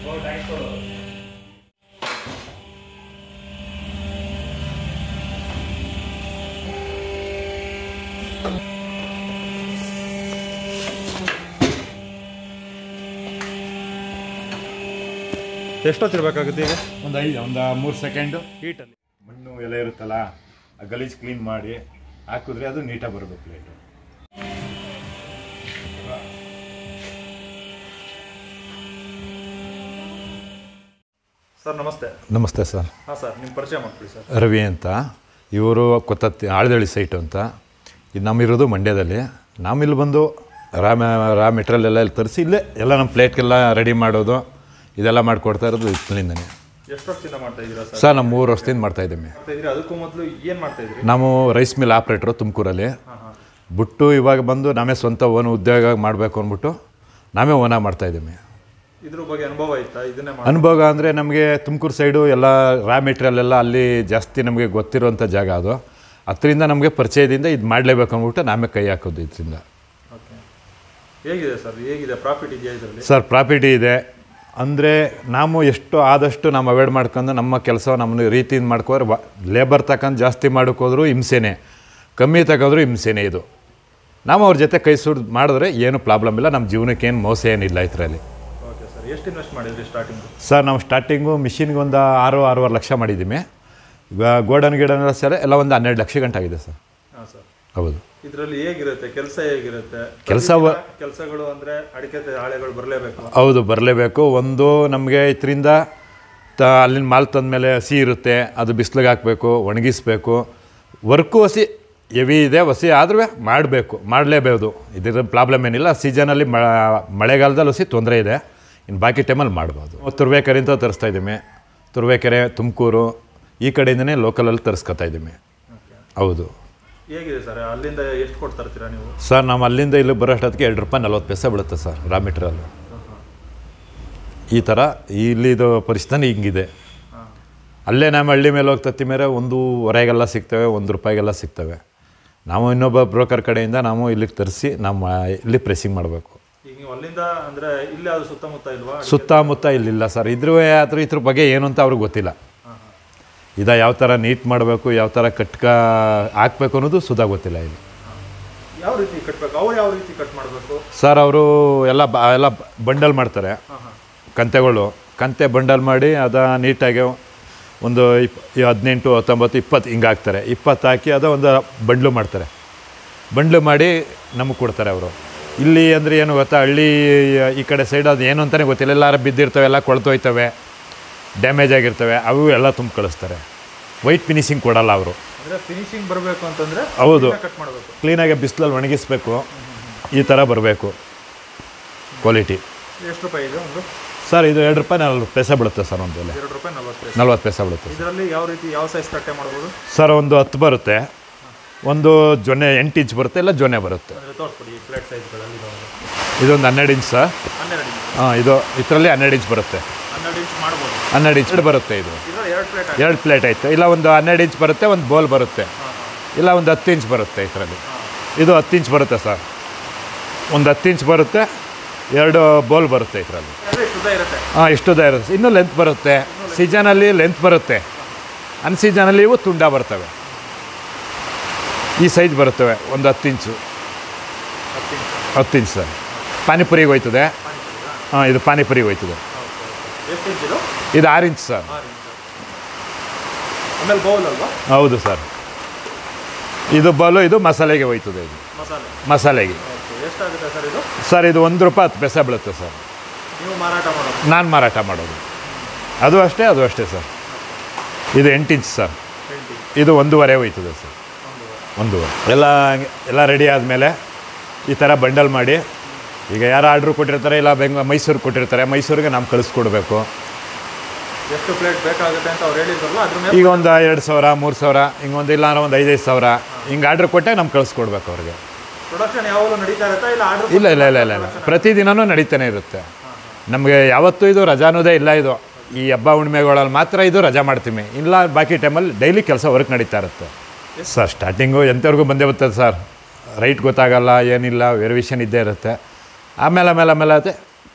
ಎಷ್ಟೊತ್ತಿರ್ಬೇಕಾಗುತ್ತೆ ಈಗ ಒಂದು ಐದು ಒಂದು ಮೂರು ಸೆಕೆಂಡು ಹೀಟಲ್ಲಿ ಮಣ್ಣು ಎಲ್ಲ ಇರುತ್ತಲ್ಲ ಆ ಗಲೀಜ್ ಕ್ಲೀನ್ ಮಾಡಿ ಹಾಕಿದ್ರೆ ಅದು ನೀಟಾಗಿ ಬರಬೇಕು ಪ್ಲೇಟು ಸರ್ ನಮಸ್ತೆ ನಮಸ್ತೆ ಸರ್ ಹಾಂ ಸರ್ ನಿಮ್ಮ ಪರಿಚಯ ಮಾಡ್ಕೊಳ್ಳಿ ಸರ್ ರವಿ ಅಂತ ಇವರು ಕೊತ್ತತ್ತಿ ಆಳದಳ್ಳಿ ಸೈಟು ಅಂತ ಇದು ನಮ್ಮಿರೋದು ಮಂಡ್ಯದಲ್ಲಿ ನಾವಿಲ್ಲಿ ಬಂದು ರಾ ಮ್ಯಾ- ರಾ ಮೆಟೀರಿಯಲ್ ಎಲ್ಲ ಇಲ್ಲಿ ತರಿಸಿ ಇಲ್ಲೇ ಎಲ್ಲ ನಮ್ಮ ಪ್ಲೇಟ್ಗೆಲ್ಲ ರೆಡಿ ಮಾಡೋದು ಇದೆಲ್ಲ ಮಾಡಿಕೊಡ್ತಾ ಇರೋದು ಇಲ್ಲಿಂದನೇ ಎಷ್ಟು ವರ್ಷದಿಂದ ಮಾಡ್ತಾ ಇದ್ದೀರಾ ಸರ್ ಸರ್ ನಾವು ಮೂರು ವರ್ಷದಿಂದ ಮಾಡ್ತಾಯಿದ್ದೀವಿ ಮಾಡ್ತಾ ಇದ್ದೀರಾ ಅದಕ್ಕೂ ಮೊದಲು ಏನು ಮಾಡ್ತಾ ಇದ್ರಿ ನಾವು ರೈಸ್ ಮಿಲ್ ಆಪ್ರೇಟ್ರು ತುಮಕೂರಲ್ಲಿ ಹಾಂ ಹಾಂ ಬಿಟ್ಟು ಇವಾಗ ಬಂದು ನಾವೇ ಸ್ವಂತ ಓನ್ ಉದ್ಯೋಗ ಮಾಡಬೇಕು ಅಂದ್ಬಿಟ್ಟು ನಾವೇ ಓನ ಮಾಡ್ತಾಯಿದ್ದೀವಿ ಇದ್ರ ಬಗ್ಗೆ ಅನುಭವ ಆಯ್ತಾ ಇದನ್ನೇ ಮಾಡಿ ಅನುಭವ ಅಂದರೆ ನಮಗೆ ತುಮಕೂರು ಸೈಡು ಎಲ್ಲ ರಾ ಮೆಟೀರಿಯಲ್ ಎಲ್ಲ ಅಲ್ಲಿ ಜಾಸ್ತಿ ನಮಗೆ ಗೊತ್ತಿರುವಂಥ ಜಾಗ ಅದು ಅದರಿಂದ ನಮಗೆ ಪರಿಚಯದಿಂದ ಇದು ಮಾಡಲೇಬೇಕು ಅಂದ್ಬಿಟ್ಟು ನಾವೇ ಕೈ ಹಾಕೋದು ಇದರಿಂದ ಓಕೆ ಹೇಗಿದೆ ಸರ್ ಹೇಗಿದೆ ಪ್ರಾಫಿಟ್ ಇದೆಯಾ ಇದರಲ್ಲಿ ಸರ್ ಪ್ರಾಫಿಟ್ ಇದೆ ಅಂದರೆ ನಾವು ಎಷ್ಟು ಆದಷ್ಟು ನಾವು ಅವಾಯ್ಡ್ ಮಾಡ್ಕೊಂಡು ನಮ್ಮ ಕೆಲಸ ನಮ್ಮ ರೀತಿಯಿಂದ ಮಾಡ್ಕೋದ್ರೆ ಲೇಬರ್ ತಗೊಂಡು ಜಾಸ್ತಿ ಮಾಡೋಕ್ಕೋದ್ರೂ ಹಿಂಸೆನೇ ಕಮ್ಮಿ ತಗೊಂಡ್ರು ಹಿಂಸೆನೇ ಇದು ನಾವು ಅವ್ರ ಜೊತೆ ಕೈ ಸುಡ್ ಮಾಡಿದ್ರೆ ಏನು ಪ್ರಾಬ್ಲಮ್ ಇಲ್ಲ ನಮ್ಮ ಜೀವನಕ್ಕೆ ಏನು ಮೋಸ ಏನಿಲ್ಲ ಇದರಲ್ಲಿ ಓಕೆ ಸರ್ ಎಷ್ಟು ಇನ್ವೆಸ್ಟ್ ಮಾಡಿದ್ರಿ ಸ್ಟಾರ್ಟಿಂಗು ಸರ್ ನಾವು ಸ್ಟಾರ್ಟಿಂಗು ಮಿಷಿನ್ಗೆ ಒಂದು ಆರು ಆರೂವರೆ ಲಕ್ಷ ಮಾಡಿದ್ದೀವಿ ಈಗ ಗೋಡನ್ ಗಿಡನ್ ಎಲ್ಲ ಸೇರಿ ಎಲ್ಲ ಒಂದು ಹನ್ನೆರಡು ಲಕ್ಷ ಗಂಟೆ ಆಗಿದೆ ಸರ್ ಹಾಂ ಸರ್ ಹೌದು ಇದರಲ್ಲಿ ಹೇಗಿರುತ್ತೆ ಕೆಲಸ ಹೇಗಿರುತ್ತೆ ಕೆಲ್ಸ ವ- ಕೆಲಸಗಳು ಅಂದರೆ ಅಡಿಕೆ ಹಾಳೆಗಳು ಬರಲೇಬೇಕು ಹೌದು ಬರಲೇಬೇಕು ಒಂದು ನಮಗೆ ಇದರಿಂದ ತ ಅಲ್ಲಿನ ಮಾಲ್ ತಂದಮೇಲೆ ಹಸಿ ಇರುತ್ತೆ ಅದು ಬಿಸಿಲಿಗೆ ಹಾಕಬೇಕು ಒಣಗಿಸ್ಬೇಕು ವರ್ಕು ಹಸಿ ಹೆವಿ ಇದೆ ಹಸಿ ಆದ್ರೂ ಮಾಡಬೇಕು ಮಾಡಲೇಬಹುದು ಇದರ ಪ್ರಾಬ್ಲಮ್ ಏನಿಲ್ಲ ಸೀಸನಲ್ಲಿ ಮಳೆಗಾಲದಲ್ಲಿ ಹಸಿ ತೊಂದರೆ ಇದೆ ಇನ್ನು ಬಾಕಿ ಟೈಮಲ್ಲಿ ಮಾಡ್ಬೋದು ತುರುವೇಕೆರೆಯಿಂದ ತರಿಸ್ತಾ ಇದ್ದೀವಿ ತುರುವೇಕೆರೆ ತುಮಕೂರು ಈ ಕಡೆಯಿಂದನೇ ಲೋಕಲಲ್ಲಿ ತರಿಸ್ಕೊತಾ ಇದ್ದೀವಿ ಹೌದು ಹೇಗಿದೆ ಸರ್ ಅಲ್ಲಿಂದ ಎಷ್ಟು ಕೊಟ್ಟು ತರ್ತೀರಾ ನೀವು ಸರ್ ನಾವು ಅಲ್ಲಿಂದ ಇಲ್ಲಿ ಬರೋಷ್ಟೊತ್ತಿಗೆ ಎರಡು ರೂಪಾಯಿ ನಲ್ವತ್ತು ಪೈಸೆ ಬೀಳುತ್ತೆ ಸರ್ ರಾ ಮೆಟೀರಿಯಲ್ ಈ ಥರ ಇಲ್ಲಿದು ಪರಿಸ್ಥಿತಿ ಹಿಂಗಿದೆ ಹಾಂ ಅಲ್ಲೇ ನಮ್ಮ ಹಳ್ಳಿ ಮೇಲೆ ಹೋಗಿ ತತ್ತಿ ಮೇಲೆ ಒಂದೂವರೆಗೆಲ್ಲ ಸಿಗ್ತವೆ ಒಂದು ರೂಪಾಯಿಗೆಲ್ಲ ಸಿಗ್ತವೆ ನಾವು ಇನ್ನೊಬ್ಬ ಬ್ರೋಕರ್ ಕಡೆಯಿಂದ ನಾವು ಇಲ್ಲಿಗೆ ತರಿಸಿ ನಮ್ಮ ಇಲ್ಲಿ ಪ್ರೆಸ್ಸಿಂಗ್ ಮಾಡಬೇಕು ಈಗ ನೀವು ಅಲ್ಲಿಂದ ಅಂದರೆ ಇಲ್ಲೇ ಅದು ಸುತ್ತಮುತ್ತ ಇಲ್ವಾ ಸುತ್ತಮುತ್ತ ಇಲ್ಲಿಲ್ಲ ಸರ್ ಇದ್ರ ಆದರೂ ಇದ್ರ ಬಗ್ಗೆ ಏನು ಅಂತ ಅವ್ರಿಗೆ ಗೊತ್ತಿಲ್ಲ ಹಾಂ ಹಾಂ ಇದ ಯಾವ ಥರ ನೀಟ್ ಮಾಡಬೇಕು ಯಾವ ಥರ ಕಟ್ಕ ಹಾಕ್ಬೇಕು ಅನ್ನೋದು ಸುಧಾ ಗೊತ್ತಿಲ್ಲ ಇಲ್ಲಿ ಯಾವ ರೀತಿ ಕಟ್ಬೇಕು ಅವ್ರು ಯಾವ ರೀತಿ ಕಟ್ ಮಾಡಬೇಕು ಸರ್ ಅವರು ಎಲ್ಲ ಬ ಎಲ್ಲ ಬಂಡಲ್ ಮಾಡ್ತಾರೆ ಹಾಂ ಹಾಂ ಕಂತೆಗಳು ಕಂತೆ ಬಂಡಲ್ ಮಾಡಿ ಅದ ನೀಟಾಗಿ ಒಂದು ಇಪ್ ಈ ಹದಿನೆಂಟು ಹತ್ತೊಂಬತ್ತು ಇಪ್ಪತ್ತು ಹಿಂಗೆ ಹಾಕ್ತಾರೆ ಇಪ್ಪತ್ತು ಹಾಕಿ ಅದ ಒಂದು ಬಂಡ್ಲು ಮಾಡ್ತಾರೆ ಬಂಡ್ಲು ಮಾಡಿ ನಮಗೆ ಕೊಡ್ತಾರೆ ಅವರು ಇಲ್ಲಿ ಅಂದರೆ ಏನು ಗೊತ್ತಾ ಹಳ್ಳಿ ಈ ಕಡೆ ಸೈಡ್ ಅದು ಏನು ಅಂತಲೇ ಗೊತ್ತಿಲ್ಲ ಎಲ್ಲಾರು ಬಿದ್ದಿರ್ತವೆ ಎಲ್ಲ ಕೊಳ್ತೋಯ್ತವೆ ಡ್ಯಾಮೇಜ್ ಆಗಿರ್ತವೆ ಅವು ಎಲ್ಲ ತುಂಬ ಕಳಿಸ್ತಾರೆ ವೈಟ್ ಫಿನಿಶಿಂಗ್ ಕೊಡಲ್ಲ ಅವರು ಅಂದರೆ ಫಿನಿಶಿಂಗ್ ಬರಬೇಕು ಅಂತಂದರೆ ಹೌದು ಕಟ್ ಮಾಡಬೇಕು ಕ್ಲೀನಾಗಿ ಬಿಸಿಲಲ್ಲಿ ಒಣಗಿಸ್ಬೇಕು ಈ ಥರ ಬರಬೇಕು ಕ್ವಾಲಿಟಿ ಎಷ್ಟು ರೂಪಾಯಿ ಇದೆ ಒಂದು ಸರ್ ಇದು ಎರಡು ರೂಪಾಯಿ ನಲ್ವತ್ತು ಪೈಸೆ ಬೀಳುತ್ತೆ ಸರ್ ಒಂದು ಬೆಲೆ ಎರಡು ರೂಪಾಯಿ ನಲ್ವತ್ತು ಪೈಸೆ ನಲ್ವತ್ತು ಪೈಸೆ ಬೀಳುತ್ತೆ ಇದರಲ್ಲಿ ಯಾವ ರೀತಿ ಯಾವ ಸೈಜ್ ತಟ್ಟೆ ಮಾಡ್ಬೋದು ಸರ್ ಒಂದು ಹತ್ತು ಬರುತ್ತೆ ಒಂದು ಜೊನ್ನೆ ಎಂಟು ಇಂಚ್ ಬರುತ್ತೆ ಇಲ್ಲ ಜೊನ್ನೆ ಬರುತ್ತೆ ಅಂದರೆ ತೋರಿಸ್ಬಿಡಿ ಈ ಪ್ಲೇಟ್ ಸೈಜ್ಗಳಲ್ಲಿ ಇದೊಂದು ಹನ್ನೆರಡು ಇಂಚ್ ಸರ್ ಹನ್ನೆರಡು ಇಂಚ್ ಹಾಂ ಇದು ಇದರಲ್ಲಿ ಹನ್ನೆರಡು ಇಂಚ್ ಬರುತ್ತೆ ಹನ್ನೆರಡು ಇಂಚ್ ಮಾಡ್ಬೋದು ಹನ್ನೆರಡು ಇಂಚ್ ಬರುತ್ತೆ ಇದು ಇದರಲ್ಲಿ ಎರಡು ಪ್ಲೇಟ್ ಎರಡು ಪ್ಲೇಟ್ ಆಯಿತು ಇಲ್ಲ ಒಂದು ಹನ್ನೆರಡು ಇಂಚ್ ಬರುತ್ತೆ ಒಂದು ಬೋಲ್ ಬರುತ್ತೆ ಇಲ್ಲ ಒಂದು ಹತ್ತು ಇಂಚ್ ಬರುತ್ತೆ ಇದರಲ್ಲಿ ಇದು ಹತ್ತು ಇಂಚ್ ಬರುತ್ತೆ ಸರ್ ಒಂದು ಹತ್ತು ಇಂಚ್ ಬರುತ್ತೆ ಎರಡು ಬೋಲ್ ಬರುತ್ತೆ ಇದರಲ್ಲಿ ಅಂದರೆ ಶುದ್ಧ ಇರುತ್ತೆ ಹಾಂ ಇಷ್ಟುದ ಇರುತ್ತೆ ಇನ್ನೂ ಲೆಂತ್ ಬರುತ್ತೆ ಸೀಸನಲ್ಲಿ ಲೆಂತ್ ಬರುತ್ತೆ ಅನ್ ಸೀಸನಲ್ಲಿ ಇವು ತುಂಡ ಬರ್ತವೆ ಈ ಸೈಜ್ ಬರುತ್ತವೆ ಒಂದು ಹತ್ತು ಇಂಚು ಹತ್ತು ಇಂಚ್ ಹತ್ತು ಇಂಚ್ ಸರ್ ಪಾನಿಪುರಿಗೆ ಹೋಯ್ತದೆ ಹಾಂ ಇದು ಪಾನಿಪುರಿಗೆ ಹೋಯ್ತದೆ ಎಷ್ಟು ಇಂಚ್ ಇದು ಇದು ಆರು ಇಂಚ್ ಸರ್ ಆರು ಇಂಚ್ ಆಮೇಲೆ ಬೌಲ್ ಅಲ್ವಾ ಹೌದು ಸರ್ ಇದು ಬಲು ಇದು ಮಸಾಲೆಗೆ ಹೋಯ್ತದೆ ಇದು ಮಸಾಲೆ ಮಸಾಲೆಗೆ ಓಕೆ ಎಷ್ಟಾಗುತ್ತೆ ಸರ್ ಇದು ಸರ್ ಇದು ಒಂದು ರೂಪಾಯಿ ಹತ್ತು ಪೈಸೆ ಬೀಳುತ್ತೆ ಸರ್ ನೀವು ಮಾರಾಟ ಮಾಡೋದು ನಾನು ಮಾರಾಟ ಮಾಡೋದು ಅದು ಅಷ್ಟೇ ಅದು ಅಷ್ಟೇ ಸರ್ ಇದು ಎಂಟು ಇಂಚ್ ಸರ್ ಪೇಂಟಿಂಗ್ ಇದು ಒಂದೂವರೆ ಹೋಯ್ತದೆ ಸರ್ ಒಂದೂವರೆ ಎಲ್ಲ ಎಲ್ಲ ರೆಡಿ ಆದಮೇಲೆ ಈ ಥರ ಬಂಡಲ್ ಮಾಡಿ ಈಗ ಯಾರು ಆರ್ಡ್ರ್ ಕೊಟ್ಟಿರ್ತಾರೆ ಇಲ್ಲ ಬೆಂಗ ಮೈಸೂರು ಕೊಟ್ಟಿರ್ತಾರೆ ಮೈಸೂರಿಗೆ ನಾವು ಕಳಿಸ್ಕೊಡ್ಬೇಕು ಎಷ್ಟು ಪ್ಲೇಟ್ ಬೇಕಾಗುತ್ತೆ ಅಂತ ಅವ್ರು ಹೇಳಿದ್ರಲ್ಲ ಅದ್ರ ಮೇಲೆ ಈಗ ಒಂದು ಎರಡು ಸಾವಿರ ಮೂರು ಸಾವಿರ ಹಿಂಗೆ ಒಂದು ಇಲ್ಲ ಅಂದ್ರೆ ಒಂದು ಐದೈದು ಸಾವಿರ ಹಿಂಗೆ ಆರ್ಡ್ರ್ ಕೊಟ್ಟೆ ನಮ್ಗೆ ಕಳಿಸ್ಕೊಡ್ಬೇಕು ಅವ್ರಿಗೆ ಪ್ರೊಡಕ್ಷನ್ ಯಾವಾಗಲೂ ನಡೀತಾ ಇರುತ್ತಾ ಇಲ್ಲ ಆರ್ಡರ್ ಇಲ್ಲ ಇಲ್ಲ ಇಲ್ಲ ಇಲ್ಲ ಇಲ್ಲ ಪ್ರತಿದಿನವೂ ನಡೀತಾನೆ ಇರುತ್ತೆ ನಮಗೆ ಯಾವತ್ತೂ ಇದು ರಜಾನೋದೇ ಇಲ್ಲ ಇದು ಈ ಹಬ್ಬ ಹುಣ್ಣಿಮೆಗಳಲ್ಲಿ ಮಾತ್ರ ಇದು ರಜಾ ಮಾಡ್ತೀವಿ ಇಲ್ಲ ಬಾಕಿ ಟೈಮಲ್ಲಿ ಡೈಲಿ ಕೆಲಸ ವರ್ಕ್ ನಡೀತಾ ಇರುತ್ತೆ ಸರ್ ಸ್ಟಾರ್ಟಿಂಗು ಎಂಥವ್ರಿಗೂ ಬಂದೇ ಬರ್ತದೆ ಸರ್ ರೈಟ್ ಗೊತ್ತಾಗಲ್ಲ ಏನಿಲ್ಲ ವೆರಿವೇಷನ್ ಇದ್ದೇ ಇರುತ್ತೆ ಆಮೇಲೆ ಆಮೇಲೆ ಆಮೇಲೆ ಅದೇ